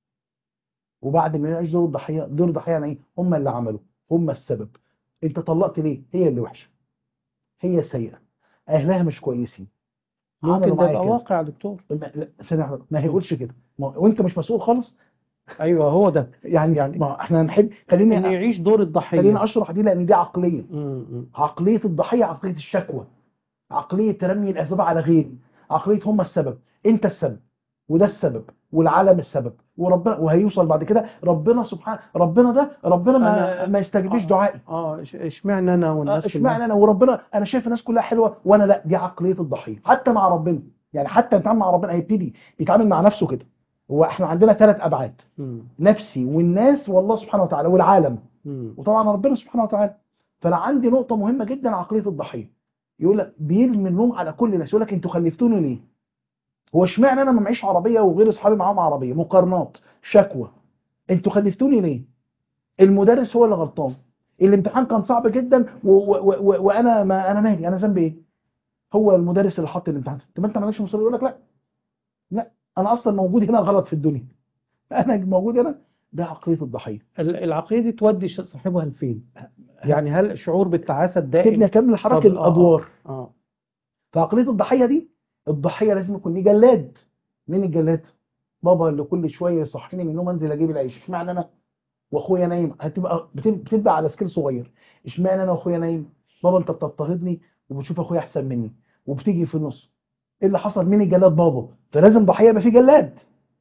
[SPEAKER 2] وبعد ما يعيش دور الضحية دور الضحية يعني ايه هم اللي عملوا هم السبب انت طلقت ليه هي اللي وحشة هي سيئة اهلها مش كويسين
[SPEAKER 1] ممكن
[SPEAKER 2] عملوا
[SPEAKER 1] ده
[SPEAKER 2] معايا
[SPEAKER 1] يبقى
[SPEAKER 2] كذا.
[SPEAKER 1] واقع يا دكتور
[SPEAKER 2] ما- لا، ثانية واحدة، ما هيقولش كده ما- وانت مش مسؤول خالص
[SPEAKER 1] ايوه هو ده
[SPEAKER 2] يعني
[SPEAKER 1] يعني-
[SPEAKER 2] ما احنا هنحب
[SPEAKER 1] ان
[SPEAKER 2] خليني
[SPEAKER 1] يعيش دور الضحيه
[SPEAKER 2] خليني اشرح دي لان دي عقلية
[SPEAKER 1] مم. مم.
[SPEAKER 2] عقلية الضحية عقلية الشكوى عقلية رمي الأسباب على غيري عقلية هم السبب أنت السبب وده السبب والعالم السبب وربنا وهيوصل بعد كده ربنا سبحانه ربنا ده ربنا ما
[SPEAKER 1] أنا-
[SPEAKER 2] ما يستجيبش
[SPEAKER 1] آه.
[SPEAKER 2] دعائي
[SPEAKER 1] اه إش- اشمعنى انا والناس
[SPEAKER 2] آه، اشمعنى انا وربنا انا شايف الناس كلها حلوه وانا لا دي عقليه الضحيه حتى مع ربنا يعني حتى يتعامل مع ربنا هيبتدي يتعامل مع نفسه كده هو احنا عندنا ثلاث ابعاد
[SPEAKER 1] مم.
[SPEAKER 2] نفسي والناس والله سبحانه وتعالى والعالم
[SPEAKER 1] مم.
[SPEAKER 2] وطبعا ربنا سبحانه وتعالى فانا عندي نقطه مهمه جدا عقليه الضحيه يقول لك بيرمي اللوم على كل الناس يقول لك انتوا خلفتوني ليه هو اشمعنى انا ما معيش عربيه وغير اصحابي معاهم عربيه مقارنات شكوى انتوا خلفتوني ليه المدرس هو اللي غلطان الامتحان كان صعب جدا و و و و وانا ما انا مالي انا ذنبي ايه هو المدرس اللي حط الامتحان طب انت مالكش مسؤوليه يقول لك لا لا انا اصلا موجود هنا غلط في الدنيا انا موجود هنا ده عقليه الضحيه
[SPEAKER 1] ال- العقليه دي تودي ش- صاحبها لفين يعني هل الشعور بالتعاسه الدائم
[SPEAKER 2] سيبني اكمل حركه
[SPEAKER 1] طب- آه،
[SPEAKER 2] الادوار
[SPEAKER 1] اه
[SPEAKER 2] فعقليه الضحيه دي الضحيه لازم يكون ليه جلاد مين الجلاد بابا اللي كل شويه يصحيني من النوم انزل اجيب العيش اشمعنى انا واخويا نايم هتبقى بت- بتبقى على سكيل صغير اشمعنى انا واخويا نايم بابا انت بتضطهدني وبتشوف اخويا احسن مني وبتيجي في النص ايه اللي حصل مين الجلاد بابا فلازم ضحيه يبقى فيه جلاد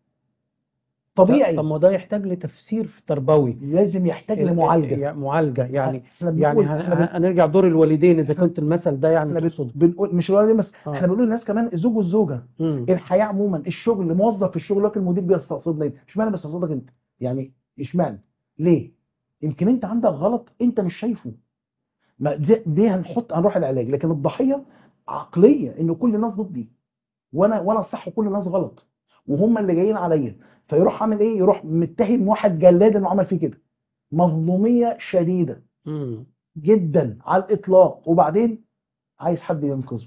[SPEAKER 2] طبيعي
[SPEAKER 1] طب ما ده يحتاج لتفسير تربوي
[SPEAKER 2] لازم يحتاج لمعالجه
[SPEAKER 1] يعني معالجه يعني
[SPEAKER 2] احنا
[SPEAKER 1] يعني
[SPEAKER 2] بنقول
[SPEAKER 1] هن-
[SPEAKER 2] احنا بن-
[SPEAKER 1] هنرجع دور الوالدين اذا كنت المثل ده يعني
[SPEAKER 2] احنا بن-
[SPEAKER 1] تقصده
[SPEAKER 2] بنقول مش الولد بس
[SPEAKER 1] آه.
[SPEAKER 2] احنا بنقول للناس كمان الزوج والزوجه
[SPEAKER 1] مم.
[SPEAKER 2] الحياه عموما الشغل موظف في الشغل لكن المدير بيستقصدنا انت اشمعنى بيستقصدك انت يعني اشمعنى ليه يمكن انت عندك غلط انت مش شايفه ما دي, دي هنحط هنروح العلاج لكن الضحيه عقليه ان كل الناس ضدي وانا وانا الصح وكل الناس غلط وهم اللي جايين عليا فيروح عامل ايه يروح متهم واحد جلاد انه عمل فيه كده مظلوميه شديده
[SPEAKER 1] مم.
[SPEAKER 2] جدا على الاطلاق وبعدين عايز حد ينقذه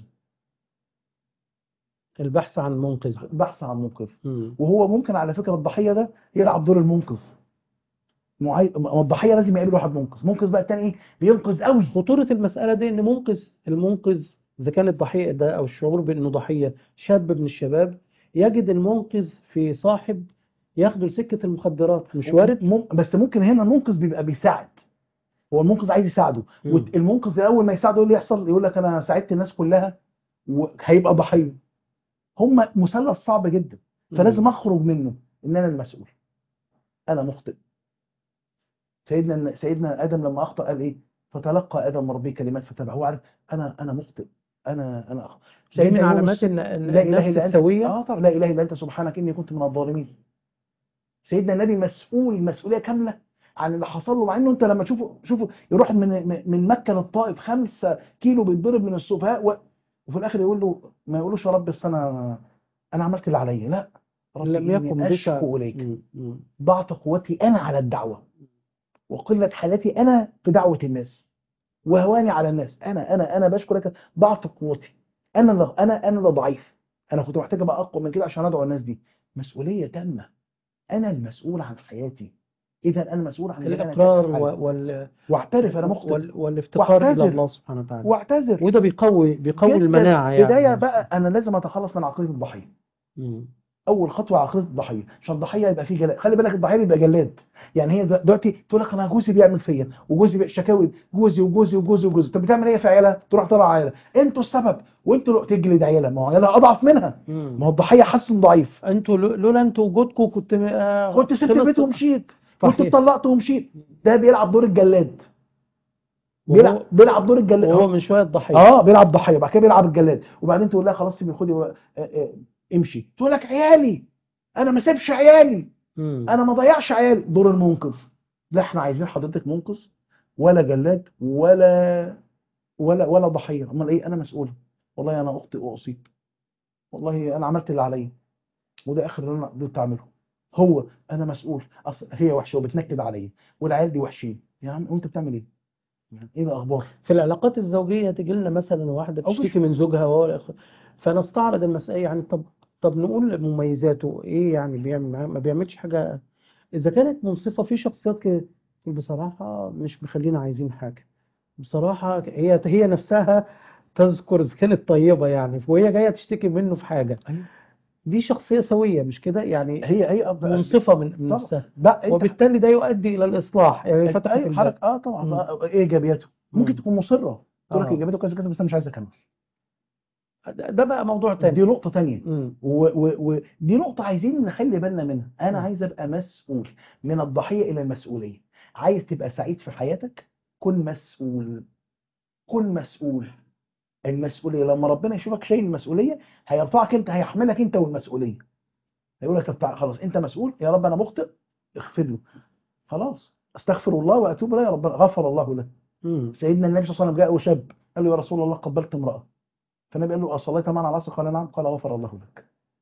[SPEAKER 1] البحث عن منقذ
[SPEAKER 2] بحث عن منقذ
[SPEAKER 1] مم.
[SPEAKER 2] وهو ممكن على فكره الضحيه ده يلعب دور المنقذ معي... ما الضحيه لازم يقابل واحد منقذ منقذ بقى التاني ايه بينقذ قوي
[SPEAKER 1] خطورة المسألة دي إن منقذ المنقذ إذا كان الضحية ده أو الشعور بأنه ضحية شاب من الشباب يجد المنقذ في صاحب ياخدوا لسكة المخدرات مش وارد
[SPEAKER 2] مم... بس ممكن هنا المنقذ بيبقى بيساعد هو المنقذ عايز يساعده
[SPEAKER 1] مم.
[SPEAKER 2] والمنقذ اول ما يساعده إيه اللي يحصل يقول لك انا ساعدت الناس كلها وهيبقى ضحيه هم مثلث صعب جدا فلازم اخرج منه ان انا المسؤول انا مخطئ سيدنا سيدنا ادم لما اخطا قال ايه فتلقى ادم من ربه كلمات فتبع هو عارف انا انا مخطئ انا انا أخ...
[SPEAKER 1] دي من
[SPEAKER 2] سيدنا
[SPEAKER 1] علامات
[SPEAKER 2] يونس
[SPEAKER 1] إن- إن
[SPEAKER 2] لا اله
[SPEAKER 1] النفس
[SPEAKER 2] الا انت
[SPEAKER 1] السوية
[SPEAKER 2] اه طبعا لا اله الا انت سبحانك اني كنت من الظالمين سيدنا النبي مسؤول مسؤوليه كامله عن اللي حصل له مع انه انت لما تشوفه شوفه يروح من من- من مكه للطائف خمسة كيلو بيتضرب من السفهاء و... وفي الاخر يقول له ما يقولوش يا رب بس انا انا عملت اللي عليا لا رب
[SPEAKER 1] لم
[SPEAKER 2] إني
[SPEAKER 1] يكن بك
[SPEAKER 2] اشكو اليك
[SPEAKER 1] مم. مم.
[SPEAKER 2] ضعف قوتي انا على الدعوه وقله حالتي انا في دعوه الناس وهواني على الناس انا انا انا بشكرك ضعف قوتي انا اللي انا انا اللي ضعيف انا كنت محتاج ابقى اقوى من كده عشان ادعو الناس دي مسؤوليه تامه انا المسؤول عن حياتي اذا انا مسؤول عن اللي أنا
[SPEAKER 1] الإقرار
[SPEAKER 2] كاتب حالي.
[SPEAKER 1] و- وال...
[SPEAKER 2] واعترف انا مخطئ
[SPEAKER 1] وال... والافتقار إلى
[SPEAKER 2] واعتذر.
[SPEAKER 1] الله سبحانه وتعالى
[SPEAKER 2] واعتذر
[SPEAKER 1] وده بيقوي بيقوي
[SPEAKER 2] جداً.
[SPEAKER 1] المناعة يعني
[SPEAKER 2] بدايه بقى انا لازم اتخلص من عقليه الضحيه
[SPEAKER 1] مم.
[SPEAKER 2] اول خطوه عقليه الضحيه عشان الضحيه يبقى فيه جلاد خلي بالك الضحيه بيبقى جلاد يعني هي دلوقتي تقول لك انا جوزي بيعمل فيا وجوزي بي- شكاوي جوزي وجوزي وجوزي وجوزي طب بتعمل ايه في عيالها تروح ترى عيالها انتوا السبب وانتوا اللي تجلد عيالها ما هو عيالها اضعف منها
[SPEAKER 1] مم.
[SPEAKER 2] ما هو الضحيه حاسس انه ضعيف
[SPEAKER 1] انتوا لو- لولا انتوا وجودكم كنت آه،
[SPEAKER 2] كنت سبت
[SPEAKER 1] خلصت.
[SPEAKER 2] البيت ومشيت كنت
[SPEAKER 1] صحيح.
[SPEAKER 2] اتطلقت ومشيت ده بيلعب دور الجلاد
[SPEAKER 1] وهو-
[SPEAKER 2] بيلعب بيلعب دور الجلاد
[SPEAKER 1] وهو من شوية ضحية
[SPEAKER 2] اه بيلعب ضحيه وبعد كده بيلعب الجلاد وبعدين تقول لها خلاص سيبي خدي و- آه، آه، امشي تقول لك عيالي انا ما سيبش عيالي
[SPEAKER 1] مم.
[SPEAKER 2] انا ما ضيعش عيالي دور المنقذ لا احنا عايزين حضرتك منقذ ولا جلاد ولا ولا ولا ضحيه امال ايه انا مسؤول والله انا اخطئ واصيب والله انا عملت اللي عليا وده اخر اللي انا قدرت اعمله هو انا مسؤول اصل هي وحشه وبتنكد عليا والعيال دي وحشين يا عم وانت بتعمل ايه؟ يعني ايه الاخبار؟
[SPEAKER 1] في العلاقات الزوجية تجي لنا مثلا واحدة
[SPEAKER 2] أو
[SPEAKER 1] تشتكي من زوجها وهو فنستعرض المسألة يعني طب طب نقول مميزاته ايه يعني بيعمل ما بيعملش حاجة اذا كانت منصفة في شخصيات كده بصراحة مش مخلينا عايزين حاجة بصراحة هي هي نفسها تذكر اذا كانت طيبة يعني وهي جاية تشتكي منه في حاجة
[SPEAKER 2] أيوة.
[SPEAKER 1] دي شخصية سوية مش كده يعني
[SPEAKER 2] هي هي أب-
[SPEAKER 1] منصفة من من
[SPEAKER 2] طبعا.
[SPEAKER 1] نفسها
[SPEAKER 2] بقى انت
[SPEAKER 1] وبالتالي ده يؤدي الى الاصلاح يعني فتحت
[SPEAKER 2] ايوه
[SPEAKER 1] الباب
[SPEAKER 2] حركه اه طبعا
[SPEAKER 1] مم.
[SPEAKER 2] آه، ايه ايجابياته؟ ممكن
[SPEAKER 1] مم.
[SPEAKER 2] تكون مصره تقول لك
[SPEAKER 1] آه.
[SPEAKER 2] ايجابيته كذا كذا بس انا مش عايز اكمل
[SPEAKER 1] ده ده بقى موضوع
[SPEAKER 2] دي
[SPEAKER 1] تاني
[SPEAKER 2] نقطه ثانيه
[SPEAKER 1] مم.
[SPEAKER 2] ودي نقطة عايزين نخلي بالنا منها أنا
[SPEAKER 1] مم.
[SPEAKER 2] عايز أبقى مسؤول من الضحية إلى المسؤولية عايز تبقى سعيد في حياتك كن مسؤول كن مسؤول المسؤولية لما ربنا يشوفك شايل المسؤولية هيرفعك أنت هيحملك أنت والمسؤولية هيقول لك طب تعال خلاص أنت مسؤول يا رب أنا مخطئ اغفر له خلاص استغفر الله وأتوب إليه يا رب غفر الله له
[SPEAKER 1] مم.
[SPEAKER 2] سيدنا النبي صلى الله عليه وسلم جاءه شاب قال له يا رسول الله قبلت امرأة فالنبي قال له أصليت معنا على العصر قال نعم قال غفر الله لك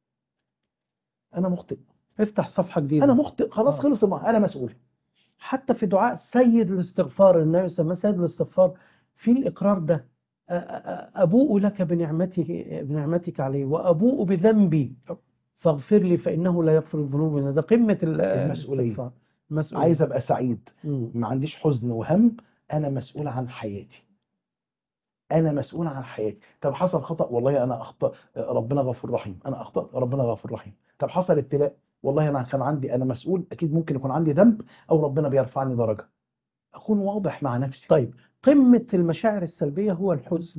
[SPEAKER 2] أنا مخطئ
[SPEAKER 1] افتح صفحة جديدة
[SPEAKER 2] انا مخطئ خلاص
[SPEAKER 1] آه.
[SPEAKER 2] خلص الموضوع انا مسؤول
[SPEAKER 1] حتى في دعاء سيد الاستغفار النبي صلى الله عليه وسلم سيد الاستغفار في الإقرار ده أ- أ- أبوء لك بنعمتك بنعمتك علي وأبوء بذنبي فاغفر لي فإنه لا يغفر الذنوب إلا ده قمة ال-
[SPEAKER 2] المسؤولية.
[SPEAKER 1] الاستغفار مسؤولية
[SPEAKER 2] عايز ابقى سعيد
[SPEAKER 1] مم.
[SPEAKER 2] ما عنديش حزن وهم انا مسؤول عن حياتي انا مسؤول عن حياتي طب حصل خطأ والله انا اخطأ ربنا غفور رحيم انا اخطأت ربنا غفور رحيم طب حصل ابتلاء والله انا كان عندي انا مسؤول اكيد ممكن يكون عندي ذنب او ربنا بيرفعني درجة اكون واضح مع نفسي
[SPEAKER 1] طيب قمة المشاعر السلبية هو الحزن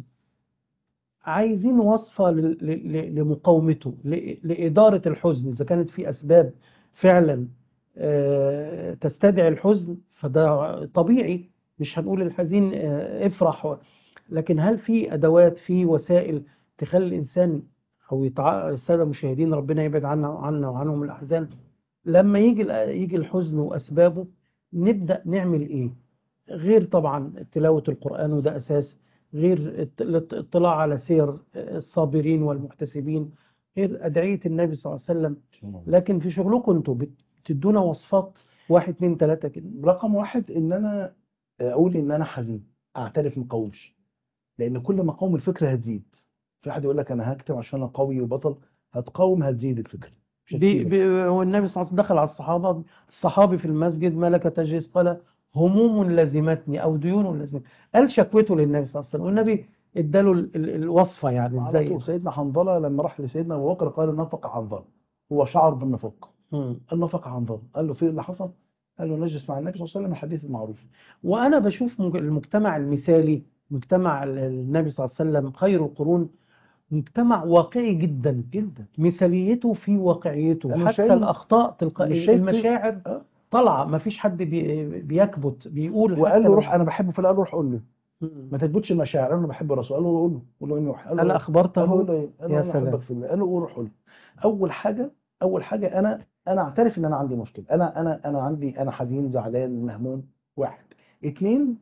[SPEAKER 1] عايزين وصفة ل- ل- ل- لمقاومته ل- لإدارة الحزن إذا كانت في أسباب فعلا آه، تستدعي الحزن فده طبيعي مش هنقول الحزين آه، افرح و- لكن هل في أدوات في وسائل تخلي الإنسان أو يتع... السادة المشاهدين ربنا يبعد عنا عنا وعنهم الأحزان لما يجي ال- يجي الحزن وأسبابه نبدأ نعمل إيه؟ غير طبعا تلاوة القرآن وده أساس غير الت- الاطلاع على سير الصابرين والمحتسبين غير أدعية النبي صلى الله عليه وسلم لكن في شغلكم انتوا بتدونا وصفات واحد اتنين تلاتة كده
[SPEAKER 2] رقم واحد ان انا اقول ان انا حزين اعترف ما اقاومش لان كل ما اقاوم الفكره هتزيد في حد يقول لك انا هكتم عشان انا قوي وبطل هتقاوم هتزيد الفكره مش
[SPEAKER 1] بي
[SPEAKER 2] هتسيبك.
[SPEAKER 1] بي هو النبي صلى الله عليه وسلم دخل على الصحابة الصحابي في المسجد ملك تجلس قال هموم لزمتني أو ديون لزمتني قال شكوته للنبي صلى الله عليه وسلم والنبي اداله ال- ال- الوصفة يعني
[SPEAKER 2] على
[SPEAKER 1] ازاي
[SPEAKER 2] طول سيدنا حنظله لما راح لسيدنا ابو بكر قال نفق حنظله هو شعر بالنفاق
[SPEAKER 1] مم.
[SPEAKER 2] قال له فقع عن ظهره قال له في إيه اللي حصل قال له نجلس مع النبي صلى الله عليه وسلم الحديث المعروف
[SPEAKER 1] وأنا بشوف مج- المجتمع المثالي مجتمع ال- النبي صلى الله عليه وسلم خير القرون مجتمع واقعي جدا
[SPEAKER 2] جدا
[SPEAKER 1] مثاليته في واقعيته
[SPEAKER 2] أنا
[SPEAKER 1] حتى
[SPEAKER 2] شايف-
[SPEAKER 1] الأخطاء
[SPEAKER 2] مش
[SPEAKER 1] تلقائية
[SPEAKER 2] شايف-
[SPEAKER 1] المشاعر
[SPEAKER 2] آه.
[SPEAKER 1] طالعة ما فيش حد بي- بيكبت بيقول
[SPEAKER 2] وقال
[SPEAKER 1] حتى
[SPEAKER 2] له
[SPEAKER 1] لو-
[SPEAKER 2] روح انا بحبه فلا قال له روح قول له
[SPEAKER 1] مم.
[SPEAKER 2] ما تكبتش المشاعر قال له بحب الرسول قال له قول له قول له اني أحب- قال له
[SPEAKER 1] هل
[SPEAKER 2] قال له
[SPEAKER 1] أخبرته
[SPEAKER 2] قول له إيه؟ قال له
[SPEAKER 1] يا
[SPEAKER 2] انا
[SPEAKER 1] سلام.
[SPEAKER 2] احبك في الله قال له قول روح قول له اول حاجه اول حاجه انا انا اعترف ان انا عندي مشكله انا انا انا عندي انا حزين زعلان مهموم واحد اتنين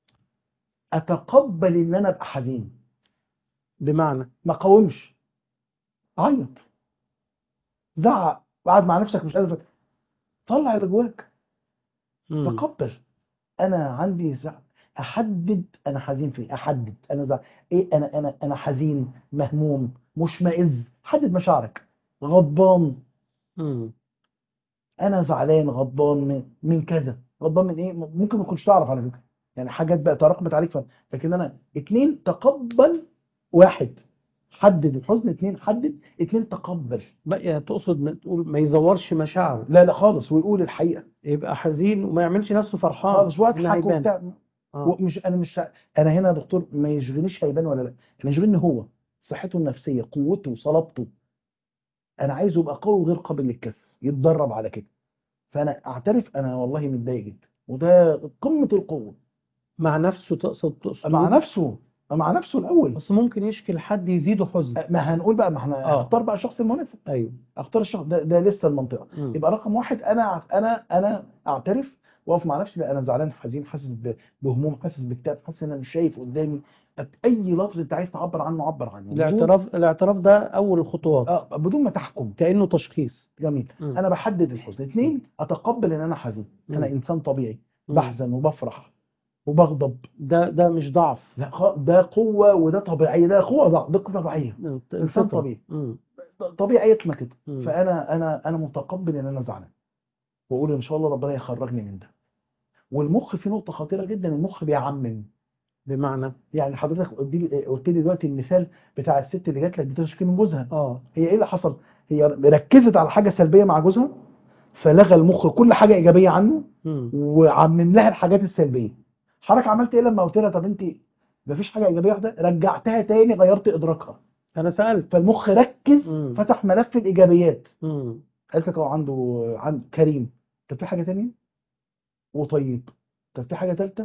[SPEAKER 2] اتقبل ان انا ابقى حزين
[SPEAKER 1] بمعنى
[SPEAKER 2] ما قاومش عيط زعق قعد مع نفسك مش قادر طلع اللي جواك
[SPEAKER 1] مم.
[SPEAKER 2] تقبل انا عندي زعل احدد انا حزين فين احدد انا زعل ايه انا انا انا حزين مهموم مشمئز حدد مشاعرك غضبان
[SPEAKER 1] مم.
[SPEAKER 2] انا زعلان غضبان من, من كذا غضبان من ايه ممكن ما تكونش تعرف على فكره يعني حاجات بقى تراكمت عليك ف- لكن انا اتنين تقبل واحد حدد الحزن اتنين حدد اتنين تقبل
[SPEAKER 1] بقى تقصد ما تقول ما يزورش مشاعره
[SPEAKER 2] لا لا خالص ويقول الحقيقه
[SPEAKER 1] يبقى حزين وما يعملش نفسه فرحان
[SPEAKER 2] خالص واضحك
[SPEAKER 1] إنه هيبان.
[SPEAKER 2] وبتاع
[SPEAKER 1] آه.
[SPEAKER 2] مش انا مش انا هنا يا دكتور ما يشغلنيش هيبان ولا لا انا يشغلني هو صحته النفسيه قوته صلابته انا عايزه يبقى قوي وغير قابل للكسر يتدرب على كده فانا اعترف انا والله متضايق جدا وده قمه القوه
[SPEAKER 1] مع نفسه تقصد تقصد
[SPEAKER 2] مع نفسه مع نفسه الاول
[SPEAKER 1] بس ممكن يشكي لحد يزيده حزن
[SPEAKER 2] ما هنقول بقى ما احنا
[SPEAKER 1] آه.
[SPEAKER 2] اختار بقى الشخص المناسب
[SPEAKER 1] ايوه
[SPEAKER 2] اختار الشخص ده, ده لسه المنطقه
[SPEAKER 1] مم.
[SPEAKER 2] يبقى رقم واحد انا انا انا اعترف واقف مع نفسي لا انا زعلان حزين حاسس ب- بهموم حاسس باكتئاب حاسس ان انا مش شايف قدامي اي لفظ انت عايز تعبر عنه عبر عنه بدون-
[SPEAKER 1] الاعتراف الاعتراف ده اول الخطوات
[SPEAKER 2] اه بدون ما تحكم
[SPEAKER 1] كأنه تشخيص
[SPEAKER 2] جميل
[SPEAKER 1] مم.
[SPEAKER 2] انا بحدد الحزن اثنين اتقبل ان انا حزين انا
[SPEAKER 1] مم.
[SPEAKER 2] انسان طبيعي
[SPEAKER 1] مم.
[SPEAKER 2] بحزن وبفرح وبغضب
[SPEAKER 1] ده ده مش ضعف
[SPEAKER 2] لا خ- ده قوه وده طبيعيه ده قوه ضع- ده طبيعيه
[SPEAKER 1] انسان
[SPEAKER 2] إنسان طبيعي.
[SPEAKER 1] مم.
[SPEAKER 2] طبيعيتنا كده
[SPEAKER 1] مم.
[SPEAKER 2] فانا انا انا متقبل ان انا زعلان واقول ان شاء الله ربنا يخرجني من ده والمخ في نقطه خطيره جدا المخ بيعمم
[SPEAKER 1] بمعنى
[SPEAKER 2] يعني حضرتك قلت لي قلت لي دلوقتي المثال بتاع الست اللي جات لك بتشكي من جوزها
[SPEAKER 1] اه
[SPEAKER 2] هي ايه اللي حصل هي ركزت على حاجه سلبيه مع جوزها فلغى المخ كل حاجه ايجابيه عنه
[SPEAKER 1] مم.
[SPEAKER 2] وعمم لها الحاجات السلبيه حضرتك عملت ايه لما قلت لها طب انت مفيش حاجه ايجابيه واحده رجعتها تاني غيرت ادراكها
[SPEAKER 1] انا سألت
[SPEAKER 2] فالمخ ركز
[SPEAKER 1] مم.
[SPEAKER 2] فتح ملف الايجابيات
[SPEAKER 1] مم.
[SPEAKER 2] قالت لك هو عنده عند كريم طب في حاجه تانية وطيب طب في حاجه ثالثه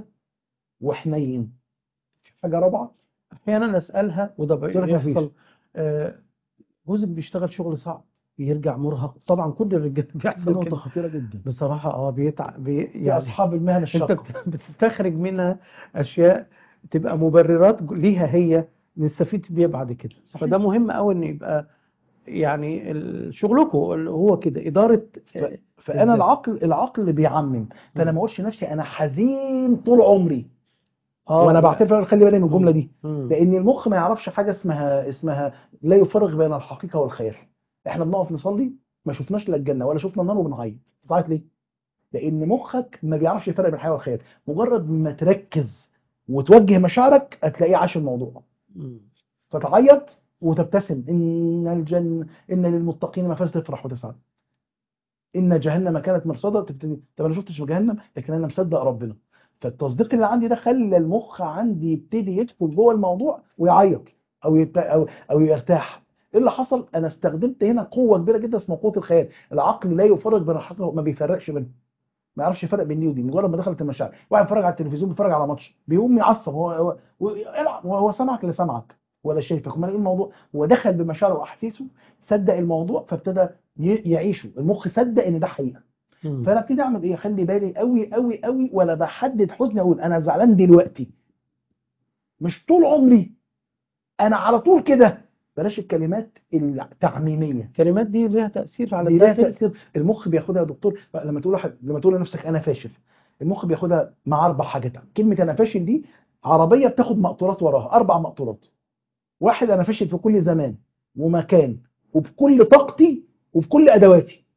[SPEAKER 2] وحنين في حاجه رابعه
[SPEAKER 1] احيانا اسالها وده
[SPEAKER 2] قلت لك مفيش.
[SPEAKER 1] بيحصل آه، جوزك بيشتغل شغل صعب بيرجع مرهق طبعا كل الرجاله
[SPEAKER 2] دي
[SPEAKER 1] بيحصل
[SPEAKER 2] نقطه
[SPEAKER 1] كده
[SPEAKER 2] خطيره جدا
[SPEAKER 1] بصراحه اه بيتعب بي
[SPEAKER 2] يا
[SPEAKER 1] يعني
[SPEAKER 2] اصحاب المهن
[SPEAKER 1] انت
[SPEAKER 2] الشاقه
[SPEAKER 1] بت- بتستخرج منها اشياء تبقى مبررات ليها هي نستفيد بيها بعد كده
[SPEAKER 2] صحيح.
[SPEAKER 1] فده مهم قوي ان يبقى يعني ال- شغلكم هو كده اداره
[SPEAKER 2] ف- فانا
[SPEAKER 1] إزاي؟
[SPEAKER 2] العقل العقل اللي بيعمم فانا
[SPEAKER 1] مم.
[SPEAKER 2] ما اقولش نفسي انا حزين طول عمري
[SPEAKER 1] اه
[SPEAKER 2] وانا بعترف خلي بالي من الجمله دي
[SPEAKER 1] مم.
[SPEAKER 2] لان المخ ما يعرفش حاجه اسمها اسمها لا يفرق بين الحقيقه والخيال احنا بنقف نصلي ما شفناش لا الجنه ولا شفنا النار وبنعيط بتعيط ليه لان مخك ما بيعرفش يفرق بين الحياه والخيال مجرد ما تركز وتوجه مشاعرك هتلاقيه عاش الموضوع
[SPEAKER 1] مم.
[SPEAKER 2] فتعيط وتبتسم ان الجنه ان للمتقين مفاز تفرح وتسعد ان جهنم كانت مرصادا تبتدي طب انا ما شفتش جهنم لكن انا مصدق ربنا فالتصديق اللي عندي ده خلى المخ عندي يبتدي يدخل جوه الموضوع ويعيط او يت... او او يرتاح ايه اللي حصل انا استخدمت هنا قوه كبيره جدا اسمها قوه الخيال العقل لا يفرق بين الحقيقه ما بيفرقش بينهم ما يعرفش يفرق بين دي ودي مجرد ما دخلت المشاعر واحد بيتفرج على التلفزيون بيتفرج على ماتش بيقوم يعصب هو هو هو- العب هو سامعك ولا سامعك ولا شايفك امال ايه الموضوع هو دخل بمشاعره واحاسيسه صدق الموضوع فابتدى ي- يعيشه المخ صدق ان ده حقيقه
[SPEAKER 1] مم.
[SPEAKER 2] فانا ابتدي اعمل ايه اخلي بالي قوي قوي قوي ولا بحدد حزني اقول انا زعلان دلوقتي مش طول عمري انا على طول كده بلاش الكلمات التعميميه
[SPEAKER 1] الكلمات دي ليها تأثير على
[SPEAKER 2] دي لها
[SPEAKER 1] الداخل
[SPEAKER 2] تاثير المخ بياخدها يا دكتور لما تقول واحد لما تقول لنفسك انا فاشل المخ بياخدها مع اربع حاجات كلمه انا فاشل دي عربيه بتاخد مقطورات وراها اربع مقطورات واحد انا فاشل في كل زمان ومكان وبكل طاقتي وبكل ادواتي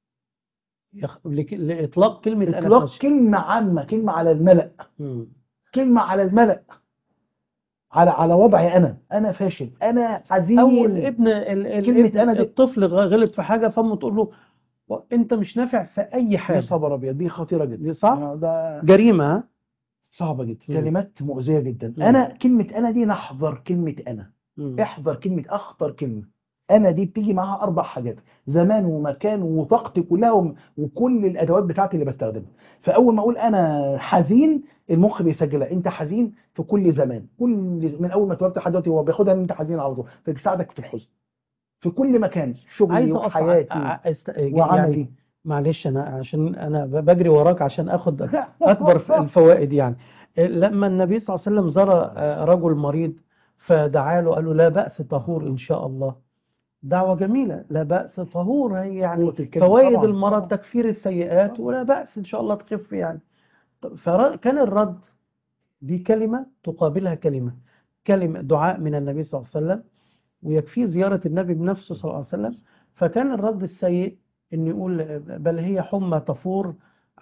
[SPEAKER 1] يخ- لك- لإطلاق كلمة أنا
[SPEAKER 2] اطلاق
[SPEAKER 1] فاشل
[SPEAKER 2] كلمه عامه كلمه على الملأ
[SPEAKER 1] مم.
[SPEAKER 2] كلمه على الملأ على على وضعي انا انا فاشل انا حزين
[SPEAKER 1] أو الابن ال- ال-
[SPEAKER 2] كلمة
[SPEAKER 1] الابن
[SPEAKER 2] أنا دي.
[SPEAKER 1] الطفل غ- غلط في حاجة فأمه تقول له انت مش نافع في اي
[SPEAKER 2] يا
[SPEAKER 1] حاجه
[SPEAKER 2] خبر ابيض دي خطيره جدا
[SPEAKER 1] دي صح
[SPEAKER 2] آه، ده
[SPEAKER 1] جريمه ها؟
[SPEAKER 2] صعبه جدا
[SPEAKER 1] مم.
[SPEAKER 2] كلمات مؤذيه جدا
[SPEAKER 1] مم.
[SPEAKER 2] انا كلمه انا دي نحذر كلمه انا
[SPEAKER 1] مم.
[SPEAKER 2] احذر كلمة أخطر كلمة أنا دي بتيجي معاها أربع حاجات زمان ومكان وطاقتي كلها وم- وكل الأدوات بتاعتي اللي بستخدمها فأول ما أقول أنا حزين المخ بيسجلها أنت حزين في كل زمان كل من أول ما اتولدت لحد دلوقتي هو بياخدها إن أنت حزين على طول فبيساعدك في الحزن في كل مكان
[SPEAKER 1] عايز
[SPEAKER 2] شغلي
[SPEAKER 1] اقف
[SPEAKER 2] وحياتي
[SPEAKER 1] ع- ع- است... يعني
[SPEAKER 2] وعملي
[SPEAKER 1] معلش انا عشان انا ب- بجري وراك عشان اخد اكبر ف- الفوائد يعني لما النبي صلى الله عليه وسلم زار آه، رجل مريض فدعا له قال له لا بأس طهور ان شاء الله دعوة جميلة لا بأس طهور هي يعني
[SPEAKER 2] قوة الكلمة
[SPEAKER 1] فوائد
[SPEAKER 2] طبعا
[SPEAKER 1] المرض
[SPEAKER 2] طبعا
[SPEAKER 1] تكفير السيئات ولا بأس ان شاء الله تخف يعني فكان الرد دي كلمة تقابلها كلمة كلمة دعاء من النبي صلى الله عليه وسلم ويكفي زيارة النبي بنفسه صلى الله عليه وسلم فكان الرد السيء إن يقول بل هي حمى تفور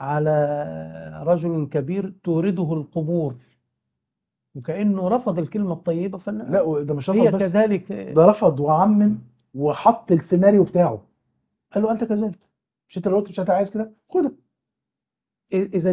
[SPEAKER 1] على رجل كبير تورده القبور وكأنه رفض الكلمة الطيبة فن
[SPEAKER 2] لا ده مش
[SPEAKER 1] هي
[SPEAKER 2] رفض بس
[SPEAKER 1] كذلك
[SPEAKER 2] ده رفض وعمم وحط السيناريو بتاعه قال له أنت كذلك مش أنت اللي قلت مش أنت عايز كده خدها
[SPEAKER 1] إذا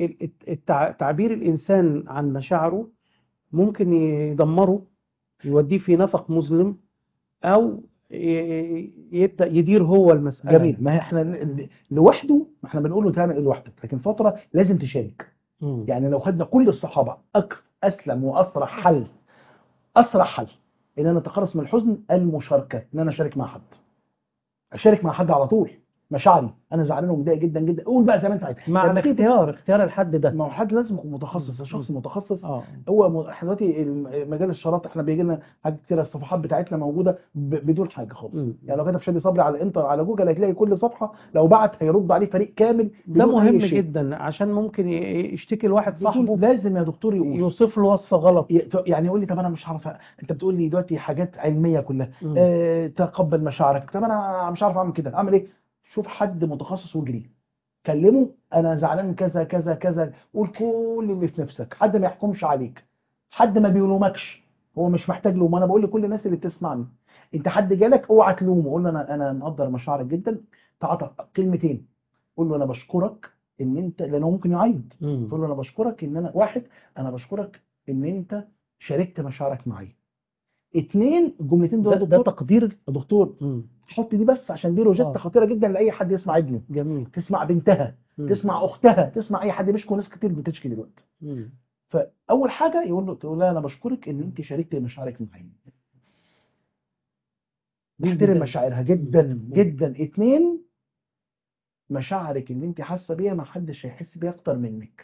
[SPEAKER 1] تعبير الإنسان عن مشاعره ممكن يدمره يوديه في نفق مظلم أو ي- يبدأ يدير هو المسألة
[SPEAKER 2] جميل ما هي احنا ل- لوحده ما احنا بنقول له تعمل ايه لوحدك لكن فتره لازم تشارك
[SPEAKER 1] مم.
[SPEAKER 2] يعني لو خدنا كل الصحابه أك اسلم واسرع حل اسرع حل ان انا اتخلص من الحزن المشاركه ان انا اشارك مع حد اشارك مع حد على طول مشاعري انا زعلان ومتضايق جدا جدا قول بقى زي ما انت عايز
[SPEAKER 1] مع
[SPEAKER 2] لما تيجي
[SPEAKER 1] الاختيار اختيار الحد ده
[SPEAKER 2] ما هو حد لازم يكون متخصص شخص متخصص
[SPEAKER 1] اه
[SPEAKER 2] هو م- احنا دلوقتي الم- مجال الشراط احنا بيجي لنا حاجات كتير الصفحات بتاعتنا موجوده ب- بدون حاجه خالص
[SPEAKER 1] مم.
[SPEAKER 2] يعني لو كتب شادي صبري على انتر على جوجل هتلاقي كل صفحه لو بعت هيرد عليه فريق كامل
[SPEAKER 1] ده
[SPEAKER 2] بدون أي
[SPEAKER 1] مهم
[SPEAKER 2] شيء.
[SPEAKER 1] جدا عشان ممكن ي- يشتكي لواحد
[SPEAKER 2] بدون
[SPEAKER 1] صاحبه
[SPEAKER 2] لازم يا دكتور يقول
[SPEAKER 1] يوصف له وصفة غلط
[SPEAKER 2] ي- يعني يقول لي طب انا مش عارف أ- انت بتقول لي دلوقتي حاجات علميه كلها
[SPEAKER 1] مم.
[SPEAKER 2] اه تقبل مشاعرك طب انا مش عارف اعمل كده اعمل ايه شوف حد متخصص واجري كلمه انا زعلان من كذا كذا كذا قول كل اللي في نفسك حد ما يحكمش عليك حد ما بيلومكش هو مش محتاج لوم انا بقول لكل الناس اللي بتسمعني انت حد جالك اوعى تلومه قول له انا انا مقدر مشاعرك جدا تعاطى كلمتين قول له انا بشكرك ان انت لانه ممكن يعيط
[SPEAKER 1] مم.
[SPEAKER 2] تقول له انا بشكرك ان انا واحد انا بشكرك ان انت شاركت مشاعرك معايا اتنين الجملتين دول
[SPEAKER 1] ده,
[SPEAKER 2] يا
[SPEAKER 1] ده
[SPEAKER 2] دكتور
[SPEAKER 1] تقدير
[SPEAKER 2] يا دكتور
[SPEAKER 1] مم.
[SPEAKER 2] حط دي بس عشان دي روجيتا
[SPEAKER 1] آه.
[SPEAKER 2] خطيره جدا لاي حد يسمع ابنه
[SPEAKER 1] جميل
[SPEAKER 2] تسمع بنتها
[SPEAKER 1] مم.
[SPEAKER 2] تسمع اختها تسمع اي حد بيشكو ناس كتير بتشكي دلوقتي
[SPEAKER 1] مم.
[SPEAKER 2] فاول حاجه يقول له تقول لها انا بشكرك ان انت شاركت مشاعرك معايا
[SPEAKER 1] دي
[SPEAKER 2] تحترم
[SPEAKER 1] جدا.
[SPEAKER 2] مشاعرها جدا جدا اتنين مشاعرك اللي انت حاسه بيها ما حدش هيحس بيها اكتر منك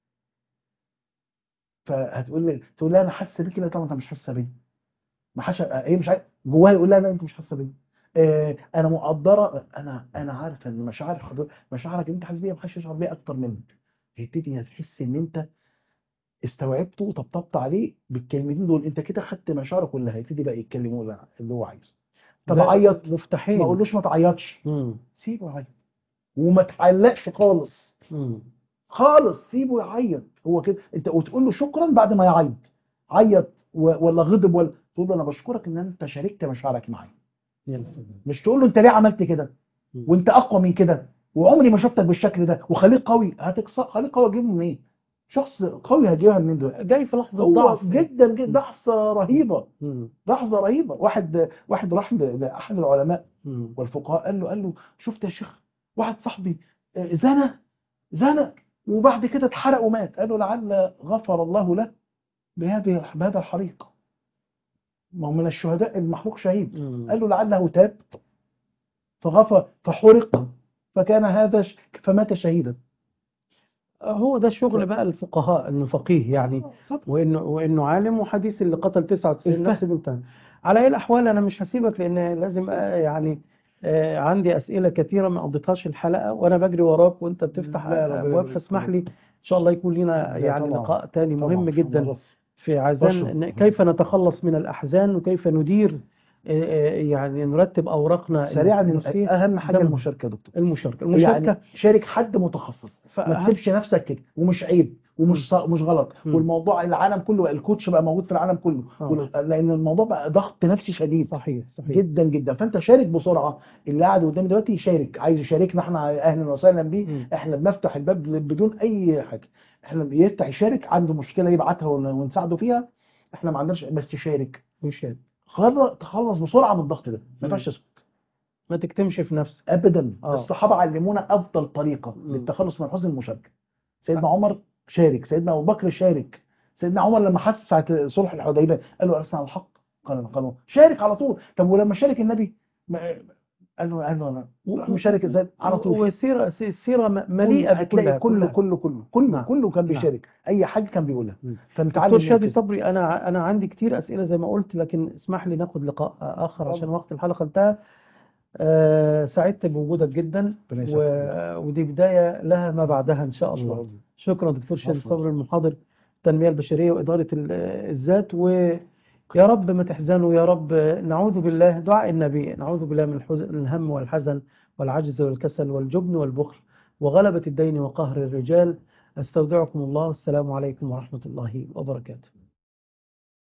[SPEAKER 2] فهتقول لي تقول لها انا حاسه بيكي لا طبعا انت مش حاسه بيا ما حدش ايه مش عارف جواها يقول لها لا انت مش حاسه بيا آه، انا مقدره انا انا عارفه ان مشاعر حضر مشاعرك اللي انت حاسس بيها ما حدش يشعر بيها اكتر منك هيبتدي هتحس ان انت استوعبته وطبطبت عليه بالكلمتين دول انت كده خدت مشاعره كلها هيبتدي بقى يتكلم يقول اللي هو عايزه طب
[SPEAKER 1] ده
[SPEAKER 2] عيط
[SPEAKER 1] مفتاحين
[SPEAKER 2] ما اقولوش ما تعيطش
[SPEAKER 1] مم.
[SPEAKER 2] سيبه يعيط وما تعلقش خالص
[SPEAKER 1] مم.
[SPEAKER 2] خالص سيبه يعيط هو كده انت وتقول له شكرا بعد ما يعيط عيط و- ولا غضب ولا تقول له انا بشكرك ان انت شاركت مشاعرك معايا
[SPEAKER 1] يا سلام.
[SPEAKER 2] مش تقول له انت ليه عملت كده
[SPEAKER 1] مم.
[SPEAKER 2] وانت اقوى من كده وعمري ما شفتك بالشكل ده وخليك قوي هتكسر خليك قوي هتجيبه منين شخص قوي هتجيبها منين دلوقتي
[SPEAKER 1] جاي في لحظة
[SPEAKER 2] هو
[SPEAKER 1] ضعف
[SPEAKER 2] جدا جدا لحظه رهيبه
[SPEAKER 1] مم.
[SPEAKER 2] لحظه رهيبه واحد واحد راح ل- لاحد العلماء
[SPEAKER 1] مم.
[SPEAKER 2] والفقهاء قال له قال له شفت يا شيخ واحد صاحبي آه، زنى زنى وبعد كده اتحرق ومات قال له لعل غفر الله له بهذه بهذا الحريق ما هو من الشهداء المحروق شهيد
[SPEAKER 1] مم.
[SPEAKER 2] قال له لعله تاب فغفر فحرق فكان هذا ش- فمات شهيدا
[SPEAKER 1] هو ده شغل بقى الفقهاء انه فقيه يعني وانه وانه عالم وحديث اللي قتل 99
[SPEAKER 2] الفهم.
[SPEAKER 1] نفس بنتان على اي الاحوال انا مش هسيبك لان لازم آه، يعني آه، عندي اسئله كثيره ما قضيتهاش الحلقه وانا بجري وراك وانت بتفتح
[SPEAKER 2] لا، ربنا
[SPEAKER 1] ابواب
[SPEAKER 2] يبارك
[SPEAKER 1] فاسمح
[SPEAKER 2] فيك.
[SPEAKER 1] لي ان شاء الله يكون لنا
[SPEAKER 2] ده
[SPEAKER 1] يعني
[SPEAKER 2] طبعاً.
[SPEAKER 1] لقاء تاني مهم
[SPEAKER 2] طبعاً،
[SPEAKER 1] جدا
[SPEAKER 2] الله.
[SPEAKER 1] في عزان
[SPEAKER 2] بشر.
[SPEAKER 1] ن- كيف نتخلص من الاحزان وكيف ندير آه، آه، يعني نرتب اوراقنا
[SPEAKER 2] سريعا
[SPEAKER 1] النفسية.
[SPEAKER 2] اهم حاجه
[SPEAKER 1] ده
[SPEAKER 2] المشاركه يا دكتور
[SPEAKER 1] المشاركه المشاركه
[SPEAKER 2] يعني شارك حد متخصص ما
[SPEAKER 1] فهل-
[SPEAKER 2] تسيبش نفسك كده ومش عيب ومش ص- مش غلط
[SPEAKER 1] مم.
[SPEAKER 2] والموضوع العالم كله الكوتش بقى موجود في العالم كله
[SPEAKER 1] آه.
[SPEAKER 2] وال- لان الموضوع بقى ضغط نفسي شديد
[SPEAKER 1] صحيح صحيح
[SPEAKER 2] جدا جدا فانت شارك بسرعه اللي قاعد قدامي دلوقتي يشارك عايز يشاركنا احنا اهلا وسهلا بيه
[SPEAKER 1] مم.
[SPEAKER 2] احنا بنفتح الباب ل- بدون اي حاجه احنا بيفتح يشارك عنده مشكله يبعتها ون- ونساعده فيها احنا ما عندناش بس يشارك
[SPEAKER 1] وشاد
[SPEAKER 2] خر- تخلص بسرعه من الضغط ده ما
[SPEAKER 1] مم.
[SPEAKER 2] ينفعش تسكت
[SPEAKER 1] ما تكتمش في نفسك
[SPEAKER 2] ابدا
[SPEAKER 1] آه.
[SPEAKER 2] الصحابه علمونا افضل طريقه
[SPEAKER 1] مم.
[SPEAKER 2] للتخلص من حزن المشاركه سيدنا عمر شارك سيدنا ابو بكر شارك سيدنا عمر لما حس ساعه صلح الحديبيه قال له ألسنا على الحق قال قالوا شارك على طول طب ولما شارك النبي ما- قال له قال له انا راح مشارك ازاي على طول
[SPEAKER 1] وسيرة سيرة م- مليئة
[SPEAKER 2] كل- هتلاقي
[SPEAKER 1] بكلها
[SPEAKER 2] كله
[SPEAKER 1] كلها.
[SPEAKER 2] كله كله كله
[SPEAKER 1] نعم.
[SPEAKER 2] كله كان
[SPEAKER 1] نعم.
[SPEAKER 2] بيشارك اي حاجه كان بيقولها
[SPEAKER 1] مم.
[SPEAKER 2] فنتعلم
[SPEAKER 1] دكتور
[SPEAKER 2] من
[SPEAKER 1] شادي
[SPEAKER 2] كده.
[SPEAKER 1] صبري انا انا عندي كتير اسئله زي ما قلت لكن اسمح لي ناخد لقاء اخر
[SPEAKER 2] اتفضل.
[SPEAKER 1] عشان وقت الحلقه انتهى آه سعدت بوجودك جدا
[SPEAKER 2] ربنا
[SPEAKER 1] و...
[SPEAKER 2] يسعدك.
[SPEAKER 1] ودي بدايه لها ما بعدها ان شاء الله شكرا دكتور شادي
[SPEAKER 2] عفواً.
[SPEAKER 1] صبري المحاضر التنميه البشريه واداره ال- الذات ويا رب ما تحزنوا يا رب نعوذ بالله دعاء النبي نعوذ بالله من الحزن الهم والحزن والعجز والكسل والجبن والبخل وغلبة الدين وقهر الرجال استودعكم الله والسلام عليكم ورحمة الله وبركاته